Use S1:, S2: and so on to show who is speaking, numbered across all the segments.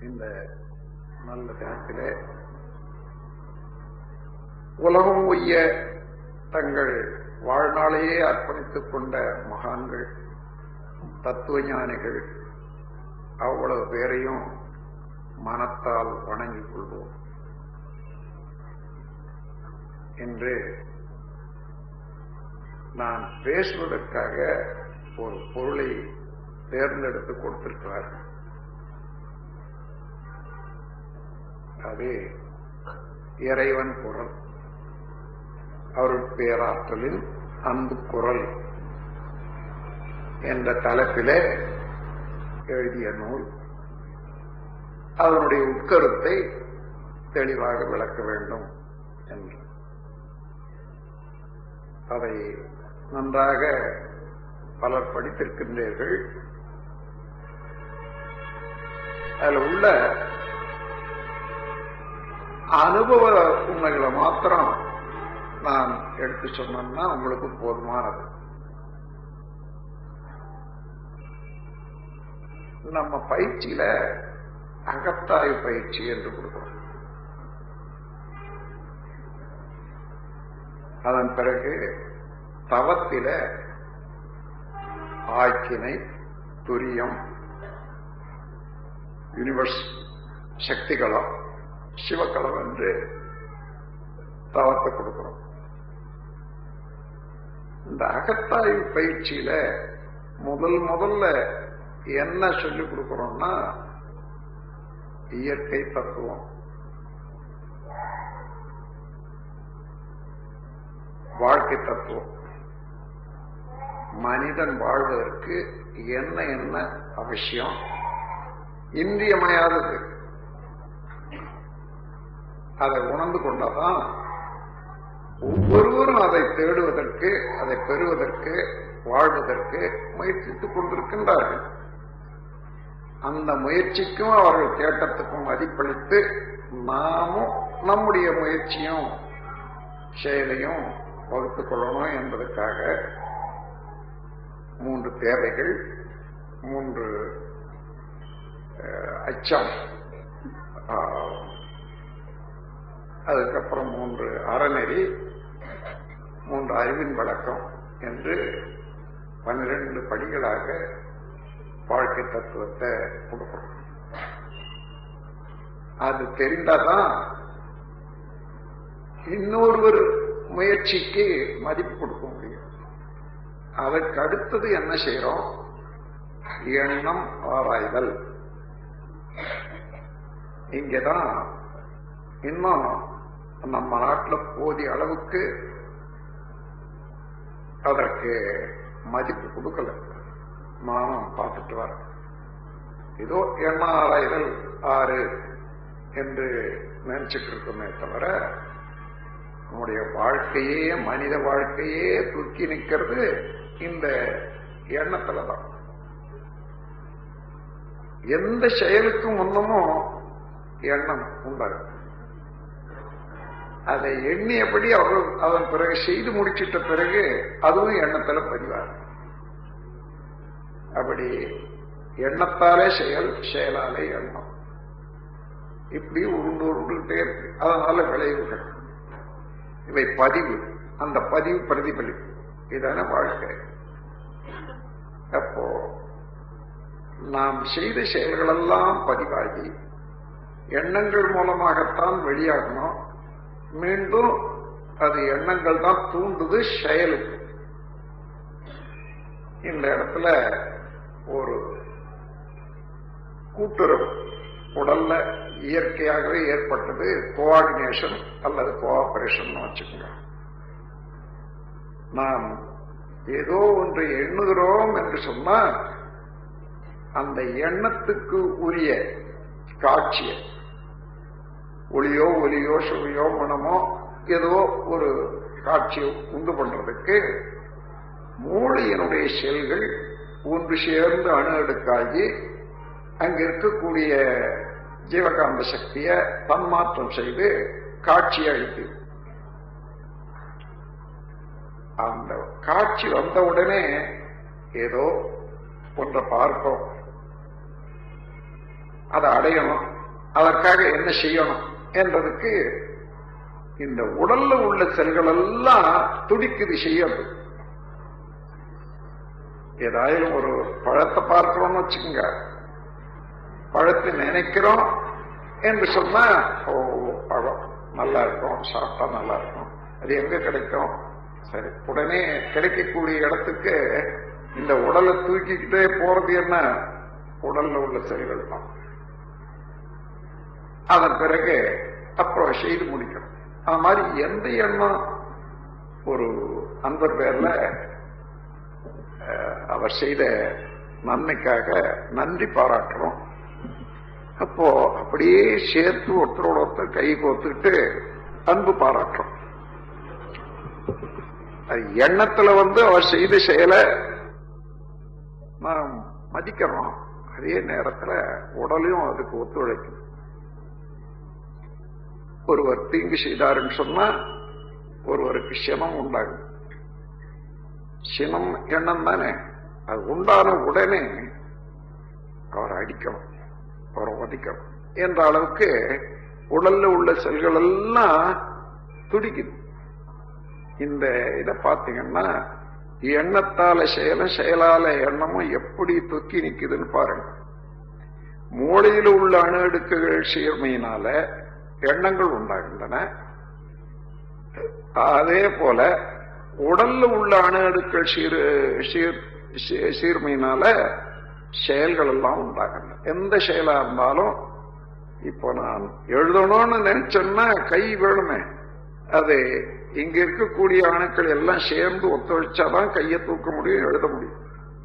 S1: இந்த நல்ல தினத்திலே உலகம் உய்ய தங்கள் வாழ்நாளையே அர்ப்பணித்துக் கொண்ட மகான்கள் தத்துவ ஞானிகள் அவ்வளவு பேரையும் மனத்தால் வணங்கிக் கொள்வோம் என்று நான் பேசுவதற்காக ஒரு பொருளை தேர்ந்தெடுத்து கொடுத்திருக்கிறார்கள் அது இறைவன் குரல் அவருடைய பேராற்றலின் அன்பு குரல் என்ற தலைப்பிலே எழுதிய நூல் அதனுடைய உட்கருத்தை தெளிவாக விளக்க வேண்டும் என்று அதை நன்றாக பலர் படித்திருக்கின்றீர்கள் அதில் உள்ள அனுபவ உண்மைகளை மாத்திரம் நான் எடுத்து சொன்னேன்னா உங்களுக்கு போதுமானது நம்ம பயிற்சியில அகத்தாய்வு பயிற்சி என்று கொடுக்கிறோம் அதன் பிறகு தவத்தில ஆக்கினை துரியம் யூனிவர்ஸ் சக்திகளம் சிவக்களம் என்று தவத்தை கொடுக்கிறோம் இந்த அகத்தாய்வு பயிற்சியில முதல் முதல்ல என்ன சொல்லிக் கொடுக்கிறோம்னா இயற்கை தத்துவம் வாழ்க்கை தத்துவம் மனிதன் வாழ்வதற்கு என்ன என்ன அவசியம் இன்றியமையாதது அதை உணர்ந்து கொண்டாதான் ஒவ்வொருவரும் அதை தேடுவதற்கு அதை பெறுவதற்கு வாழ்வதற்கு முயற்சித்துக் கொண்டிருக்கின்றார்கள் அந்த முயற்சிக்கும் அவர்கள் தேட்டத்துக்கும் மதிப்பளித்து நாமும் நம்முடைய முயற்சியும் செயலையும் வகுத்துக் கொள்ளணும் என்பதற்காக மூன்று தேவைகள் மூன்று அச்சம் அதுக்கப்புறம் மூன்று அறநெறி மூன்று அறிவின் வழக்கம் என்று பன்னிரண்டு படிகளாக வாழ்க்கை தத்துவத்தை கொடுக்கிறோம் அது தெரிந்தாதான் இன்னொருவர் முயற்சிக்கு மதிப்பு கொடுக்க முடியும் அதற்கு அடுத்தது என்ன செய்யறோம் எண்ணம் ஆராய்தல் இங்கதான் இன்னும் நம்ம நாட்டில் போதிய அளவுக்கு அதற்கு மதிப்பு கொடுக்கல நானும் பார்த்துட்டு வரேன் ஏதோ எண்ண ஆராய்தல் ஆறு என்று நினைச்சுட்டு இருக்கோமே தவிர நம்முடைய வாழ்க்கையே மனித வாழ்க்கையே தூக்கி நிற்கிறது இந்த எண்ணத்துல தான் எந்த செயலுக்கு முன்னமும் எண்ணம் உண்டாகும் அதை எண்ணியபடி அவர் அதன் பிறகு செய்து முடிச்சிட்ட பிறகு அதுவும் எண்ணத்துல பதிவாகும் அப்படி எண்ணத்தாலே செயல் செயலாலே எண்ணம் இப்படி உருண்டு உருண்டுகிட்டே இருக்கு அதனால விளைவுகள் இவை பதிவு அந்த பதிவு பிரதிபலிப்பு இதான வாழ்க்கை அப்போ நாம் செய்த செயல்களெல்லாம் பதிவாகி எண்ணங்கள் மூலமாகத்தான் வெளியாகணும் மீண்டும் அது எண்ணங்கள் தான் தூண்டுது செயலுக்கு இந்த இடத்துல ஒரு கூட்டுறவு உடல்ல இயற்கையாகவே ஏற்பட்டது கோஆர்டினேஷன் அல்லது கோஆபரேஷன் வச்சுக்கோங்க நாம் ஏதோ ஒன்றை எண்ணுகிறோம் என்று சொன்னால் அந்த எண்ணத்துக்கு உரிய காட்சியை ஒளியோ ஒலியோ சுவையோ மனமோ ஏதோ ஒரு காட்சியை உண்டு பண்றதுக்கு மூளையினுடைய செல்கள் ஒன்று சேர்ந்து அணு அடுக்காகி அங்க இருக்கக்கூடிய ஜீவகாந்த சக்தியை தன்மாற்றம் செய்து காட்சி அளித்து அந்த காட்சி வந்த உடனே ஏதோ ஒன்றை பார்ப்போம் அதை அடையணும் அதற்காக என்ன செய்யணும் என்றதுக்கு இந்த உடல்ல உள்ள செல்கள் எல்லாம் துடிக்குது செய்யறது ஏதாயாலும் ஒரு பழத்தை பார்க்கிறோம்னு வச்சுக்கோங்க பழத்தை நினைக்கிறோம் என்று சொன்னா ஓ பழம் நல்லா இருக்கும் சாப்பிட்டா நல்லா இருக்கும் அது எங்க கிடைக்கும் சரி உடனே கிடைக்கக்கூடிய இடத்துக்கு இந்த உடலை தூக்கிக்கிட்டே போறது என்ன உடல்ல உள்ள செல்கள் தான் அதன் பிறகு அப்புறம் செய்து முடிக்கணும் அது மாதிரி எந்த எண்ணம் ஒரு அன்பர் பேர்ல அஹ், அவர் செய்த நன்மைக்காக நன்றி பாராட்டுறோம் அப்போ அப்படியே சேர்த்து ஒருத்தரோட ஒருத்தர் கை கோத்துக்கிட்டு அன்பு பாராட்டுறோம் அது எண்ணத்துல வந்து அவர் செய்த செயலை நாம் மதிக்கிறோம் அதே நேரத்துல உடலையும் அதுக்கு ஒத்துழைக்கும் ஒருவர் தீங்கு செய்தாருன்னு சொன்னா ஒருவருக்கு சினம் உண்டாகும் சினம் எண்ணம் தானே அது உண்டான உடனே அவரை அடிக்கணும் அவரை உதைக்கணும் என்ற அளவுக்கு உடல்ல உள்ள செல்கள் எல்லாம் துடிக்குது இந்த இதை பார்த்தீங்கன்னா எண்ணத்தால செயலும் செயலால எண்ணமும் எப்படி தொக்கி நிக்குதுன்னு பாருங்க மூளையில் உள்ள அணு அடுக்குகள் சீர்மையினால எண்ணங்கள் உண்டாகின்றன அதே போல உடல்ல உள்ள அணு அடுக்கள் சீர் சீர் சீ- சீர்மையினால செயல்கள் எல்லாம் உண்டாகின்றன எந்த செயலா இருந்தாலும் இப்போ நான் எழுதணும்னு நினைச்சேன்னா கை வேணுமே அது இங்க இருக்கக்கூடிய அணுக்கள் எல்லாம் சேர்ந்து ஒத்துழைச்சாதான் கையை தூக்க முடியும் எழுத முடியும்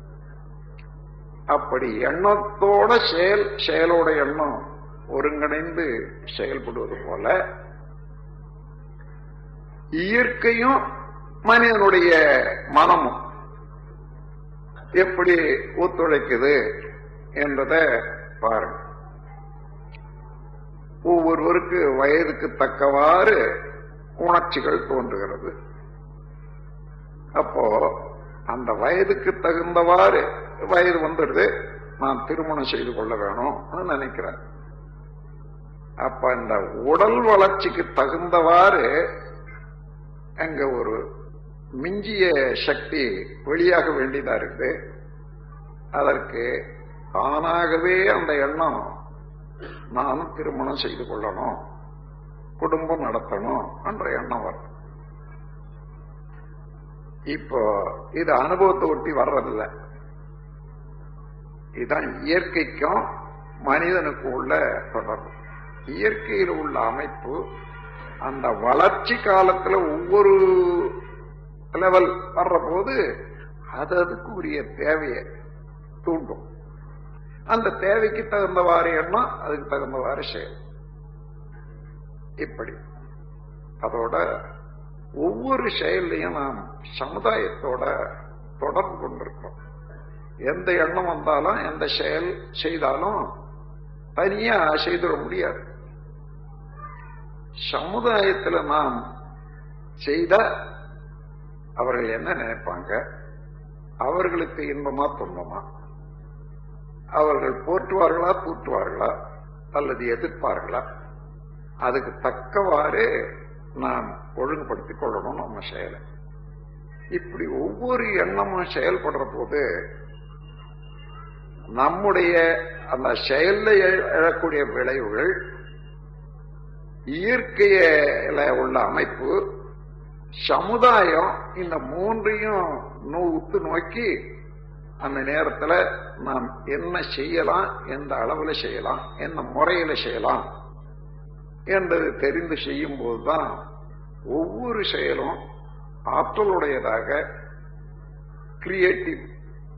S1: அப்படி எண்ணத்தோட செயல் செயலோட எண்ணம் ஒருங்கிணைந்து செயல்படுவது போல இயற்கையும் மனிதனுடைய மனமும் எப்படி ஒத்துழைக்குது என்றதை பாருங்க ஒவ்வொருவருக்கு வயதுக்கு தக்கவாறு உணர்ச்சிகள் தோன்றுகிறது அப்போ அந்த தகுந்தவாறு வயது வந்துடுது நான் திருமணம் செய்து கொள்ள வேணும்னு நினைக்கிறேன் அப்ப இந்த உடல் வளர்ச்சிக்கு தகுந்தவாறு அங்க ஒரு மிஞ்சிய சக்தி வெளியாக வேண்டியதா இருக்குது அதற்கு தானாகவே அந்த எண்ணம் நானும் திருமணம் செய்து கொள்ளணும் குடும்பம் நடத்தணும் என்ற எண்ணம் வரும் இப்போ இது அனுபவத்தை ஒட்டி வர்றதில்ல இதுதான் இயற்கைக்கும் மனிதனுக்கும் உள்ள தொடர்பு இயற்கையில் உள்ள அமைப்பு அந்த வளர்ச்சி காலத்துல ஒவ்வொரு லெவல் வர்ற போது அது அதுக்கு உரிய தேவையை தூண்டும் அந்த தேவைக்கு தகுந்தவாறு எண்ணம் அதுக்கு தகுந்தவாறு செயல் இப்படி அதோட ஒவ்வொரு செயல்லையும் நாம் சமுதாயத்தோட தொடர்பு கொண்டிருக்கோம் எந்த எண்ணம் வந்தாலும் எந்த செயல் செய்தாலும் தனியா செய்திட முடியாது சமுதாயத்தில் நாம் செய்த அவர்கள் என்ன நினைப்பாங்க அவர்களுக்கு இன்பமா துன்பமா அவர்கள் போற்றுவார்களா தூற்றுவார்களா அல்லது எதிர்ப்பார்களா அதுக்கு தக்கவாறு நாம் ஒழுங்குபடுத்திக் கொள்ளணும் நம்ம செயலை இப்படி ஒவ்வொரு எண்ணமும் செயல்படுற போது நம்முடைய அந்த செயல்ல எழ- எழக்கூடிய விளைவுகள் இயற்கையில உள்ள அமைப்பு சமுதாயம் இந்த மூன்றையும் நோ- உத்து நோக்கி அந்த நேரத்துல நாம் என்ன செய்யலாம் எந்த அளவுல செய்யலாம் என்ன முறையில செய்யலாம் என்றது தெரிந்து செய்யும் போதுதான் ஒவ்வொரு செயலும் ஆற்றலுடையதாக கிரியேட்டிவ்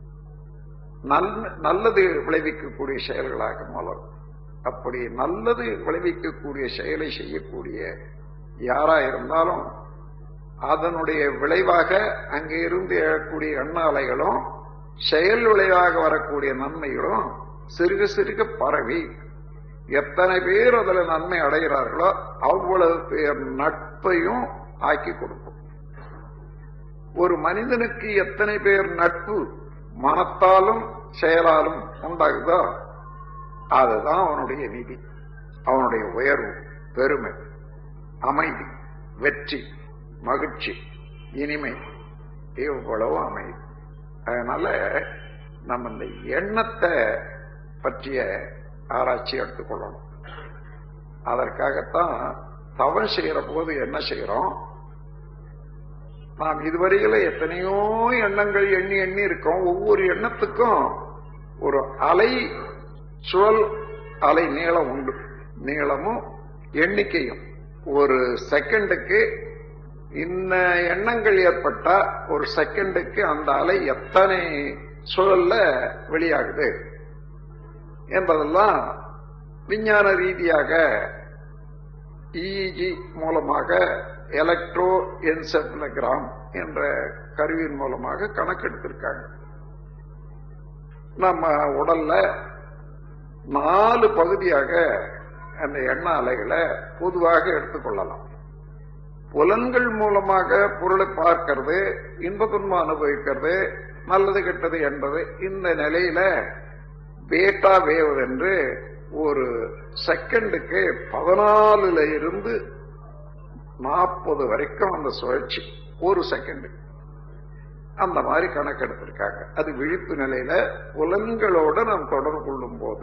S1: நல்லது விளைவிக்கக்கூடிய செயல்களாக மலரும் அப்படி நல்லது விளைவிக்கக்கூடிய செயலை செய்யக்கூடிய யாரா இருந்தாலும் அதனுடைய விளைவாக அங்கே இருந்து எழக்கூடிய எண்ண அலைகளும் செயல் விளைவாக வரக்கூடிய நன்மைகளும் சிறுக சிறுக பரவி எத்தனை பேர் அதுல நன்மை அடைகிறார்களோ அவ்வளவு பேர் நட்பையும் ஆக்கி கொடுக்கும் ஒரு மனிதனுக்கு எத்தனை பேர் நட்பு மனத்தாலும் செயலாலும் உண்டாகுதோ அதுதான் அவனுடைய நிதி அவனுடைய உயர்வு பெருமை அமைதி வெற்றி மகிழ்ச்சி இனிமை இவ்வளவு அமைதி அதனால நம்ம இந்த எண்ணத்தை பற்றிய ஆராய்ச்சி எடுத்துக்கொள்ளணும் அதற்காகத்தான் தவம் செய்யற போது என்ன செய்யறோம் நாம் இதுவரையில எத்தனையோ எண்ணங்கள் எண்ணி எண்ணி இருக்கோம் ஒவ்வொரு எண்ணத்துக்கும் ஒரு அலை சுழல் அலை நீளம் உண்டு நீளமும் எண்ணிக்கையும் ஒரு செகண்டுக்கு இன்ன எண்ணங்கள் ஏற்பட்டா ஒரு செகண்டுக்கு அந்த அலை எத்தனை சுழல்ல வெளியாகுது என்பதெல்லாம் விஞ்ஞான ரீதியாக இஇஜி மூலமாக எலக்ட்ரோ என்செப்லகிராம் என்ற கருவியின் மூலமாக கணக்கெடுத்திருக்காங்க நம்ம உடல்ல நாலு பகுதியாக அந்த எண்ண அலைகளை பொதுவாக எடுத்துக்கொள்ளலாம் புலன்கள் மூலமாக பொருளை பார்க்கிறது இன்ப துன்பம் அனுபவிக்கிறது நல்லது கெட்டது என்பது இந்த நிலையில பேட்டா வேவ் என்று ஒரு செகண்டுக்கு பதினாலுல இருந்து நாற்பது வரைக்கும் அந்த சுழற்சி ஒரு செகண்ட் அந்த மாதிரி கணக்கெடுத்திருக்காங்க அது விழிப்பு நிலையில புலன்களோட நாம் தொடர்பு கொள்ளும் போது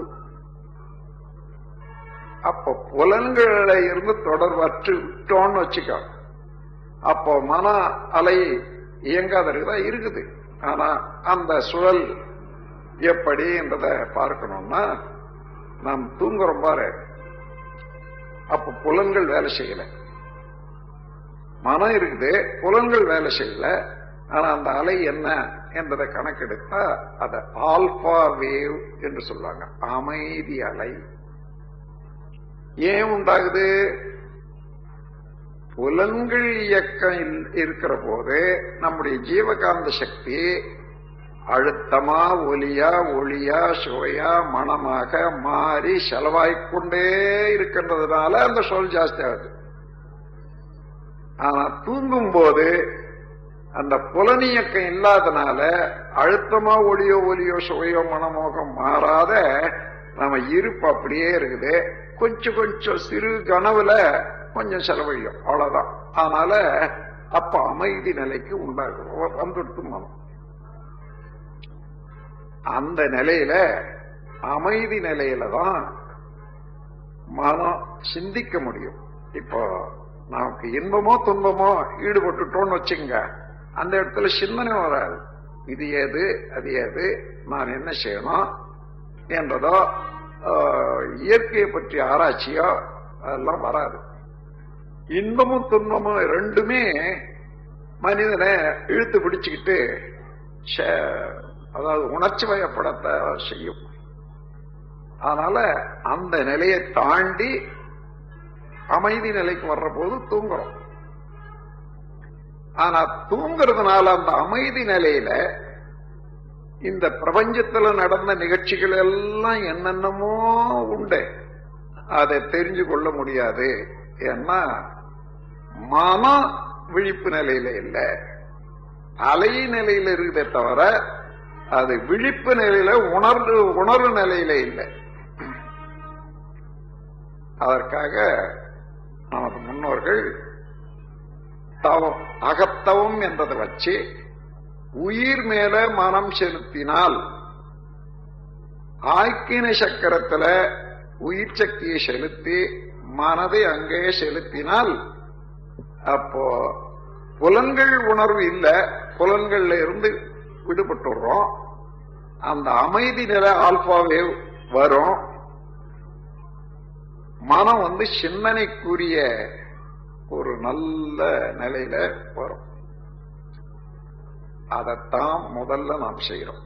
S1: அப்ப புலன்கள இருந்து தொடர்பற்று விட்டோம்னு வச்சுக்கோ அப்போ மன அலை இயங்காத இருக்குதா இருக்குது ஆனா அந்த சுழல் எப்படி என்றதை பார்க்கணும்னா நாம் தூங்குறோம் பாரு அப்ப புலன்கள் வேலை செய்யல மனம் இருக்குது புலன்கள் வேலை செய்யல ஆனா அந்த அலை என்ன என்பதை கணக்கெடுத்தா அத ஆல்பா வேவ் என்று சொல்லுவாங்க அமைதி அலை ஏன் உண்டாகுது புலன்கள் இயக்கம் இருக்கிற போது நம்முடைய ஜீவகாந்த சக்தி அழுத்தமா ஒலியா ஒளியா சுவையா மனமாக மாறி செலவாய்க்கொண்டே இருக்கின்றதுனால அந்த சொல் ஜாஸ்தி ஆகுது ஆனா தூங்கும் போது அந்த புலனியக்கம் இல்லாதனால அழுத்தமா ஒளியோ ஒலியோ சுவையோ மனமோகம் மாறாத நம்ம இருப்பு அப்படியே இருக்குது கொஞ்சம் கொஞ்சம் சிறு கனவுல கொஞ்சம் செலவழியும் அவ்வளவுதான் அதனால அப்ப அமைதி நிலைக்கு உண்டாகும் வந்துடுத்து மனம் அந்த நிலையில அமைதி நிலையில தான் மனம் சிந்திக்க முடியும் இப்போ நமக்கு இன்பமோ துன்பமோ ஈடுபட்டுட்டோம்னு வச்சுங்க அந்த இடத்துல சிந்தனை வராது இது ஏது அது ஏது நான் என்ன செய்யணும் என்றதோ இயற்கையை பற்றிய ஆராய்ச்சியோ அதெல்லாம் வராது இன்பமும் துன்பமும் ரெண்டுமே மனிதனை இழுத்து பிடிச்சுக்கிட்டு அதாவது உணர்ச்சி வயப்படத்தை செய்யும் அதனால அந்த நிலையை தாண்டி அமைதி நிலைக்கு வர்ற போது தூங்குறோம் ஆனா தூங்குறதுனால அந்த அமைதி நிலையில இந்த பிரபஞ்சத்துல நடந்த நிகழ்ச்சிகள் எல்லாம் என்னென்னமோ உண்டு அதை தெரிஞ்சு கொள்ள முடியாது ஏன்னா மன விழிப்பு நிலையில இல்ல அலை நிலையில இருக்குதே தவிர அது விழிப்பு நிலையில உணர்வு உணர்வு நிலையில இல்லை அதற்காக நமது முன்னோர்கள் தவம் அகத்தவம் என்பதை வச்சு உயிர் மேல மனம் செலுத்தினால் ஆய்க்கின சக்கரத்துல உயிர் சக்தியை செலுத்தி மனதை அங்கே செலுத்தினால் அப்போ புலன்கள் உணர்வு இல்ல புலன்கள்ல இருந்து விடுபட்டுறோம் அந்த அமைதி நிலை ஆல்பாவே வரும் மனம் வந்து சிந்தனைக்குரிய ஒரு நல்ல நிலையில வரும் அதைத்தான் முதல்ல நாம் செய்யறோம்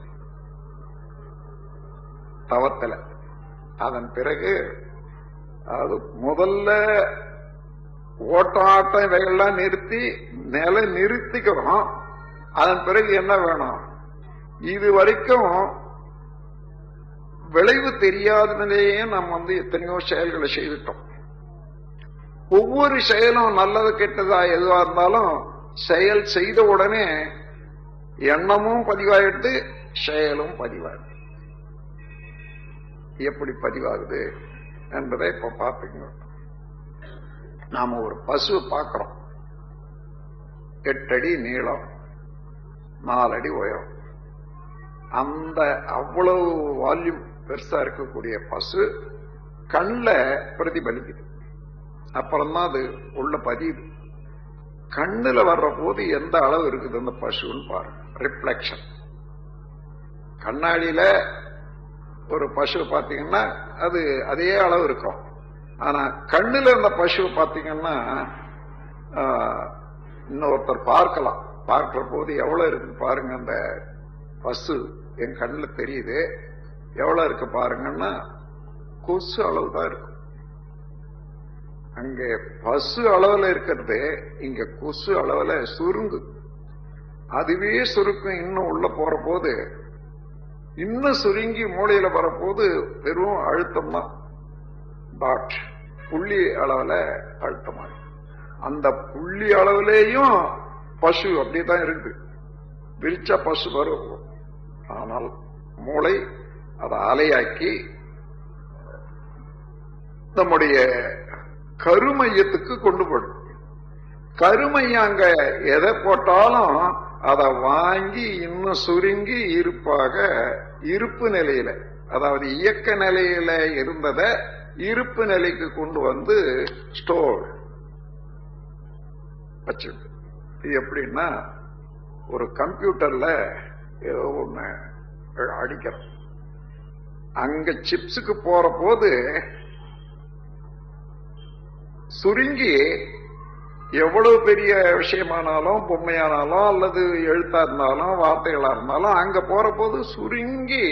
S1: தவத்துல அதன் பிறகு அது முதல்ல ஓட்டம் ஆட்டம் இவைகள்லாம் நிறுத்தி நிலை நிறுத்திக்கிறோம் அதன் பிறகு என்ன வேணும் இது வரைக்கும் விளைவு தெரியாததிலேயே நாம் வந்து எத்தனையோ செயல்களை செய்துட்டோம் ஒவ்வொரு செயலும் நல்லது கெட்டதா எதுவா இருந்தாலும் செயல் செய்த உடனே எண்ணமும் பதிவாயிட்டு செயலும் பதிவாயிட்டு எப்படி பதிவாகுது என்பதை இப்ப பார்ப்பீங்க நாம ஒரு பசுவை பார்க்கிறோம் எட்டடி நீளம் நாலடி உயரம் அந்த அவ்வளவு வால்யூம் பெருசா இருக்கக்கூடிய பசு கண்ணில் பிரதிபலிக்குது அப்புறம்தான் அது உள்ள பதியுது கண்ணுல வர்ற போது எந்த அளவு இருக்குது அந்த பசுன்னு பாருங்க ரிஃப்ளெக்ஷன் கண்ணாடியில ஒரு பசு பாத்தீங்கன்னா அது அதே அளவு இருக்கும் ஆனா கண்ணுல இருந்த பசுவை பாத்தீங்கன்னா இன்னொருத்தர் பார்க்கலாம் பார்க்கிற போது எவ்வளவு இருக்கு பாருங்க அந்த பசு என் கண்ணில் தெரியுது எவ்வளவு இருக்கு பாருங்கன்னா கொசு அளவு தான் இருக்கும் அங்க பசு அளவுல இருக்கிறது இங்க கொசு அளவுல சுருங்கு அதுவே சுருக்கம் இன்னும் உள்ள போற போது இன்னும் சுருங்கி மூளையில வரப்போது வெறும் அழுத்தம் தான் டாட் புள்ளி அளவுல அழுத்தமா அந்த புள்ளி அளவுலேயும் பசு அப்படிதான் இருக்குது விரிச்சா பசு வரும் ஆனால் மூளை அதை அலையாக்கி நம்முடைய கருமையத்துக்கு கொண்டு போடும் கருமையம் அங்க எதை போட்டாலும் அதை வாங்கி இன்னும் சுருங்கி இருப்பாக இருப்பு நிலையில அதாவது இயக்க நிலையில இருந்ததை இருப்பு நிலைக்கு கொண்டு வந்து ஸ்டோர் வச்சு இது எப்படின்னா ஒரு கம்ப்யூட்டர்ல ஏதோ ஒண்ணு அடிக்கிறோம் அங்க சிப்ஸுக்கு போற போது சுருங்கி எவ்வளவு பெரிய விஷயமானாலும் பொம்மையானாலும் அல்லது எழுத்தா இருந்தாலும் வார்த்தைகளா இருந்தாலும் அங்க போற போது சுருங்கி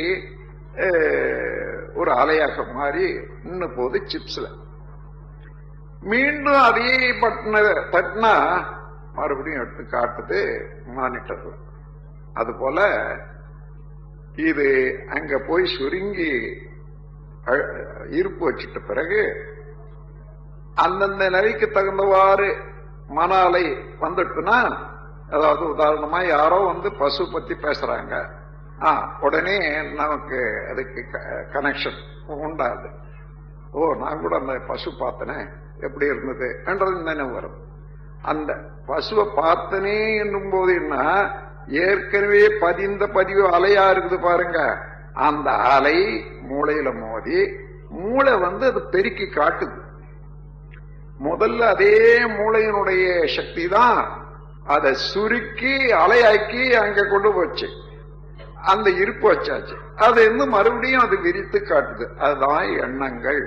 S1: ஒரு அலையாக மாறி இன்னும் போது சிப்ஸ்ல மீண்டும் அதே பட்டன தட்டினா மறுபடியும் எடுத்து காட்டுது மானிட்டர்ல அது போல இது அங்க போய் சுருங்கி இருப்பு வச்சிட்ட பிறகு அந்தந்த நிலைக்கு தகுந்தவாறு மன அலை வந்துட்டுனா அதாவது உதாரணமா யாரோ வந்து பசு பத்தி பேசுறாங்க ஆ உடனே நமக்கு அதுக்கு கனெக்ஷன் உண்டாது ஓ நான் கூட அந்த பசு பார்த்தனே எப்படி இருந்தது என்றது நினைவு வரும் அந்த பசுவை பார்த்தனே என்னும் போது என்ன ஏற்கனவே பதிந்த பதிவு அலையா இருக்குது பாருங்க அந்த அலை மூளையில மோதி மூளை வந்து அது பெருக்கி காட்டுது முதல்ல அதே மூளையினுடைய சக்தி தான் அதை சுருக்கி அலையாக்கி அங்க கொண்டு போச்சு அந்த இருப்பு வச்சாச்சு அது இன்னும் மறுபடியும் அது விரித்து காட்டுது அதுதான் எண்ணங்கள்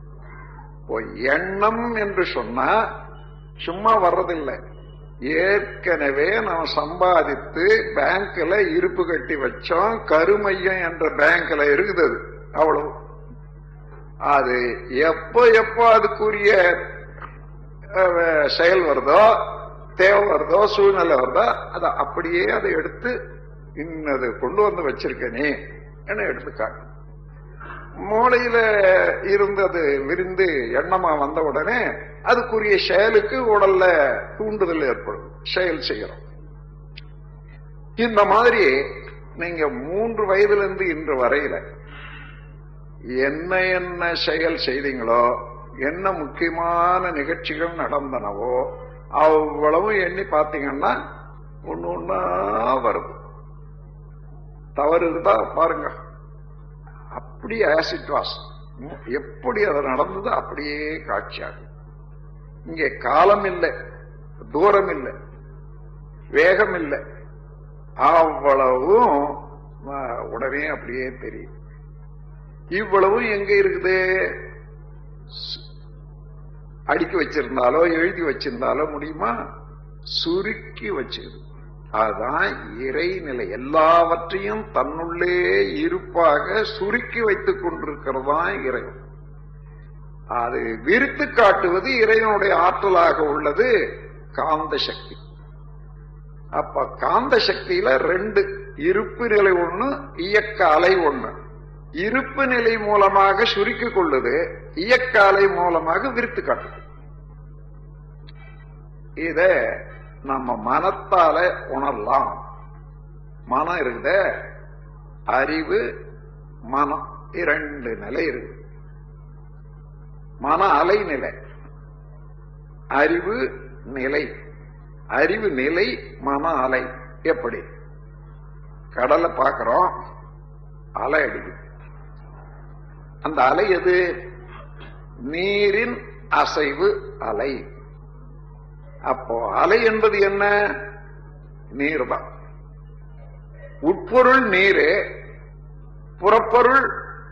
S1: எண்ணம் என்று சொன்னா சும்மா வர்றதில்லை ஏற்கனவே நாம் சம்பாதித்து பேங்க்ல இருப்பு கட்டி வச்சோம் கருமையம் என்ற பேங்க்ல இருக்குது அவ்வளவு அது எப்ப எப்போ அதுக்குரிய செயல் வருதோ தேவை வருதோ சூழ்நிலை வருதோ அதை அப்படியே அதை எடுத்து இன்னது கொண்டு வந்து வச்சிருக்கனே என்ன எடுத்துக்காட்டு மூளையில இருந்தது விரிந்து எண்ணமா வந்த உடனே அதுக்குரிய செயலுக்கு உடல்ல தூண்டுதல் ஏற்படும் செயல் செய்யறோம் இந்த மாதிரி நீங்க மூன்று வயதுல இருந்து இன்று வரையில என்ன என்ன செயல் செய்தீங்களோ என்ன முக்கியமான நிகழ்ச்சிகள் நடந்தனவோ அவ்வளவு எண்ணி பார்த்தீங்கன்னா ஒன்னு ஒன்னா வருது தவறு இருந்தா பாருங்க அப்படி ஆசிட் வாஸ் எப்படி அது நடந்தது அப்படியே காட்சியாகும் இங்கே காலம் இல்லை தூரம் இல்லை வேகம் இல்லை அவ்வளவும் உடனே அப்படியே தெரியும் இவ்வளவும் எங்க இருக்குது அடுக்கி வச்சிருந்தாலோ எழுதி வச்சிருந்தாலோ முடியுமா சுருக்கி வச்சிருக்கு அதுதான் இறைநிலை எல்லாவற்றையும் தன்னுள்ளே இருப்பாக சுருக்கி வைத்துக் கொண்டிருக்கிறதான் இறைவன் அது விரித்து காட்டுவது இறைவனுடைய ஆற்றலாக உள்ளது காந்த சக்தி அப்ப காந்த சக்தியில ரெண்டு இருப்பு நிலை ஒண்ணு இயக்க அலை ஒண்ணு இருப்பு நிலை மூலமாக சுருக்கிக் கொள்ளுது இயக்க அலை மூலமாக விரித்து காட்டுது இத நம்ம மனத்தால உணரலாம் மனம் இருக்குத அறிவு மனம் இரண்டு நிலை இருக்கு மன அலை நிலை அறிவு நிலை அறிவு நிலை மன அலை எப்படி கடலை பார்க்கிறோம் அலை அடிக்குது அந்த அலை எது நீரின் அசைவு அலை அப்போ அலை என்பது என்ன நீர் தான் உட்பொருள் நீரு புறப்பொருள்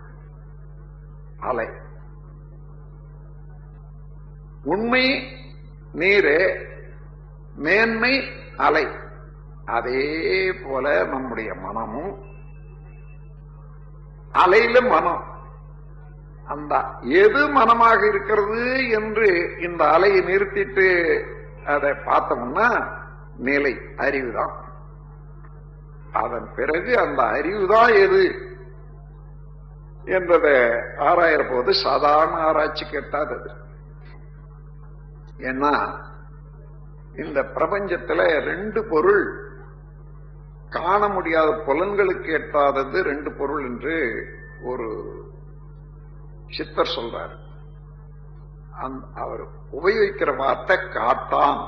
S1: அலை உண்மை நீரு மேன்மை அலை அதே போல நம்முடைய மனமும் அலையில மனம் அந்த எது மனமாக இருக்கிறது என்று இந்த அலையை நிறுத்திட்டு அதை பார்த்தோம்னா நிலை அறிவுதான் அதன் பிறகு அந்த அறிவுதான் எது என்றதை ஆராயிற போது சாதாரண ஆராய்ச்சி கேட்டாதது ஏன்னா இந்த பிரபஞ்சத்துல ரெண்டு பொருள் காண முடியாத புலன்களுக்கு எட்டாதது ரெண்டு பொருள் என்று ஒரு சித்தர் சொல்றார் அவர் உபயோகிக்கிற வார்த்தை காட்டான்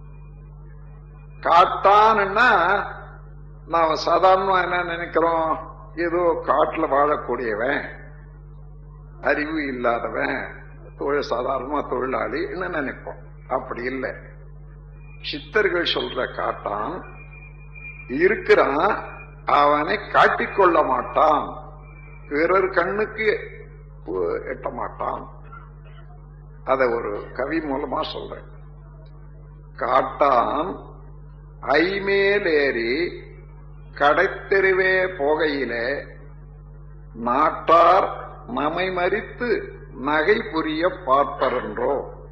S1: காட்டான்னா நாம சாதாரணமா என்ன நினைக்கிறோம் ஏதோ காட்டுல வாழக்கூடியவன் அறிவு இல்லாதவன் தொழில் சாதாரணமா தொழிலாளி என்ன நினைப்போம் அப்படி இல்லை சித்தர்கள் சொல்ற காட்டான் இருக்கிறான் அவனை காட்டிக்கொள்ள மாட்டான் பிறர் கண்ணுக்கு எட்ட மாட்டான் அத ஒரு கவி மூலமா சொல்றேன் காட்டான் ஐமேலேறி கடைத்தெருவே போகையிலே நாட்டார் நமை மறித்து நகை புரிய பார்ப்பரன்றோ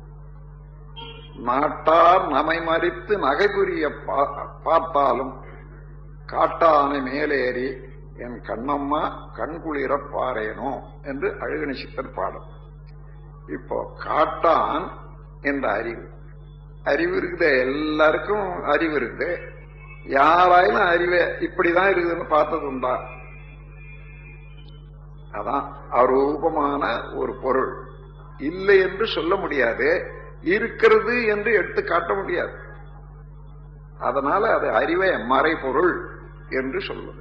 S1: நாட்டார் நமை மறித்து நகை புரிய பார்த்தாலும் காட்டானை மேலேறி என் கண்ணம்மா கண்குளிர பாரேனோ என்று அழுகணி சித்தர் பாடும் இப்போ காட்டான் என்ற அறிவு அறிவு இருக்குது எல்லாருக்கும் அறிவு இருக்குது யாராயிலும் அறிவை இப்படிதான் இருக்குதுன்னு பார்த்தது உண்டா அதான் அரூபமான ஒரு பொருள் இல்லை என்று சொல்ல முடியாது இருக்கிறது என்று எடுத்து காட்ட முடியாது அதனால அது அறிவை மறைபொருள் என்று சொல்வது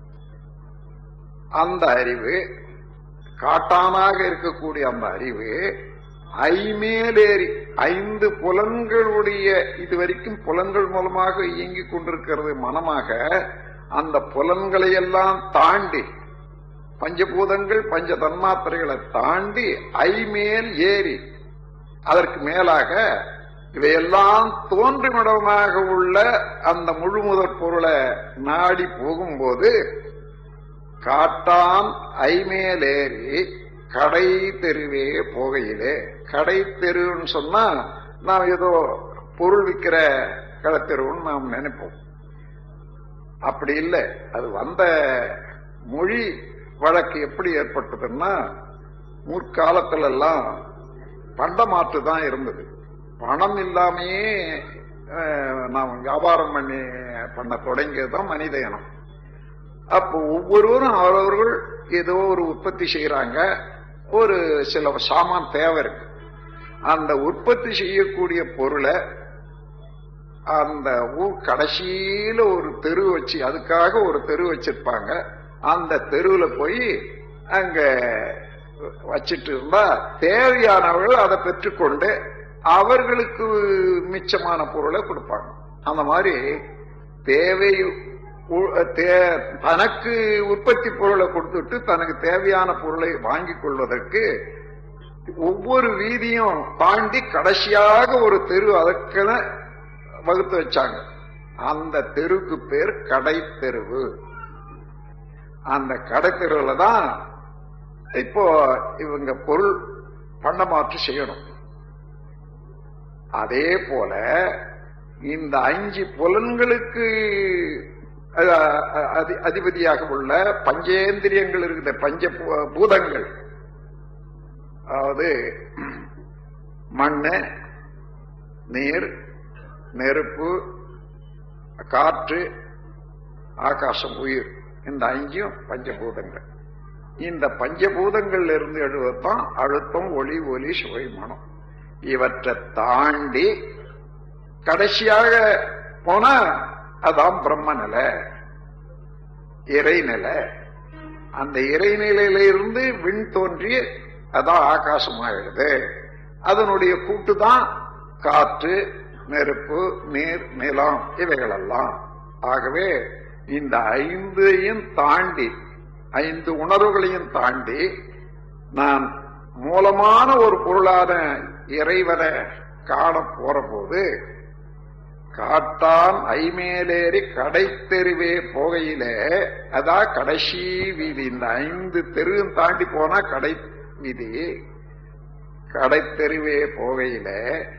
S1: அந்த அறிவு காட்டானாக இருக்கக்கூடிய அந்த அறிவு ஐமேலேறி ஐந்து புலன்களுடைய இதுவரைக்கும் புலன்கள் மூலமாக இயங்கிக் கொண்டிருக்கிறது மனமாக அந்த புலன்களை எல்லாம் தாண்டி பஞ்சபூதங்கள் பஞ்ச தன்மாத்திரைகளை தாண்டி ஐமேல் ஏறி அதற்கு மேலாக இவையெல்லாம் தோன்றுமிடமாக உள்ள அந்த முழுமுதற் பொருளை நாடி போகும்போது காட்டான் ஐமேலேறி கடை தெருவே போகையிலே கடை தெருன்னு சொன்னா நாம் ஏதோ பொருள் விற்கிற கடத்தெருவுன்னு நாம் நினைப்போம் அப்படி இல்லை அது வந்த மொழி வழக்கு எப்படி ஏற்பட்டதுன்னா முற்காலத்துல எல்லாம் பண்டமாற்று தான் இருந்தது பணம் இல்லாமையே நாம் வியாபாரம் பண்ணி பண்ண தொடங்கியதுதான் மனித இனம் அப்போ ஒவ்வொருவரும் அவரவர்கள் ஏதோ ஒரு உற்பத்தி செய்யறாங்க ஒரு சில சாமான் தேவை இருக்கு அந்த உற்பத்தி செய்யக்கூடிய பொருளை அந்த ஊர் கடைசியில ஒரு தெரு வச்சு அதுக்காக ஒரு தெரு வச்சிருப்பாங்க அந்த தெருவில் போய் அங்க வச்சிட்டு இருந்தா தேவையானவர்கள் அதை பெற்றுக்கொண்டு அவர்களுக்கு மிச்சமான பொருளை கொடுப்பாங்க அந்த மாதிரி தேவை தனக்கு உற்பத்தி பொருளை கொடுத்துட்டு தனக்கு தேவையான பொருளை வாங்கிக் கொள்வதற்கு ஒவ்வொரு வீதியும் தாண்டி கடைசியாக ஒரு தெரு அதற்கென வகுத்து வச்சாங்க அந்த தெருவுக்கு பேர் கடை தெருவு அந்த கடை தெருவுல தான் இப்போ இவங்க பொருள் பண்டமாற்று செய்யணும் அதே போல இந்த அஞ்சு புலன்களுக்கு அதிபதியாக உள்ள பஞ்சேந்திரியங்கள் இருக்கிற பஞ்ச பூதங்கள் அதாவது மண்ணு நீர் நெருப்பு காற்று ஆகாசம் உயிர் இந்த அஞ்சும் பஞ்சபூதங்கள் இந்த பஞ்சபூதங்கள்ல இருந்து எழுதத்தான் அழுத்தம் ஒளி ஒலி சுவை மனம் இவற்றை தாண்டி கடைசியாக போனா அதான் பிரம்ம நிலை இறைநிலை அந்த இறைநிலையில இருந்து விண் தோன்றி அதான் ஆகாசமாயிடுது அதனுடைய கூட்டு தான் காற்று நெருப்பு நீர் நிலம் இவைகளெல்லாம் ஆகவே இந்த ஐந்தையும் தாண்டி ஐந்து உணர்வுகளையும் தாண்டி நான் மூலமான ஒரு பொருளான இறைவனை காண போற போது காட்டான் ஐமேலேறி கடை தெருவே போகையிலே அதான் கடைசி வீதி இந்த ஐந்து தெருவும் தாண்டி போனா கடை வீதி கடை தெருவே போகையில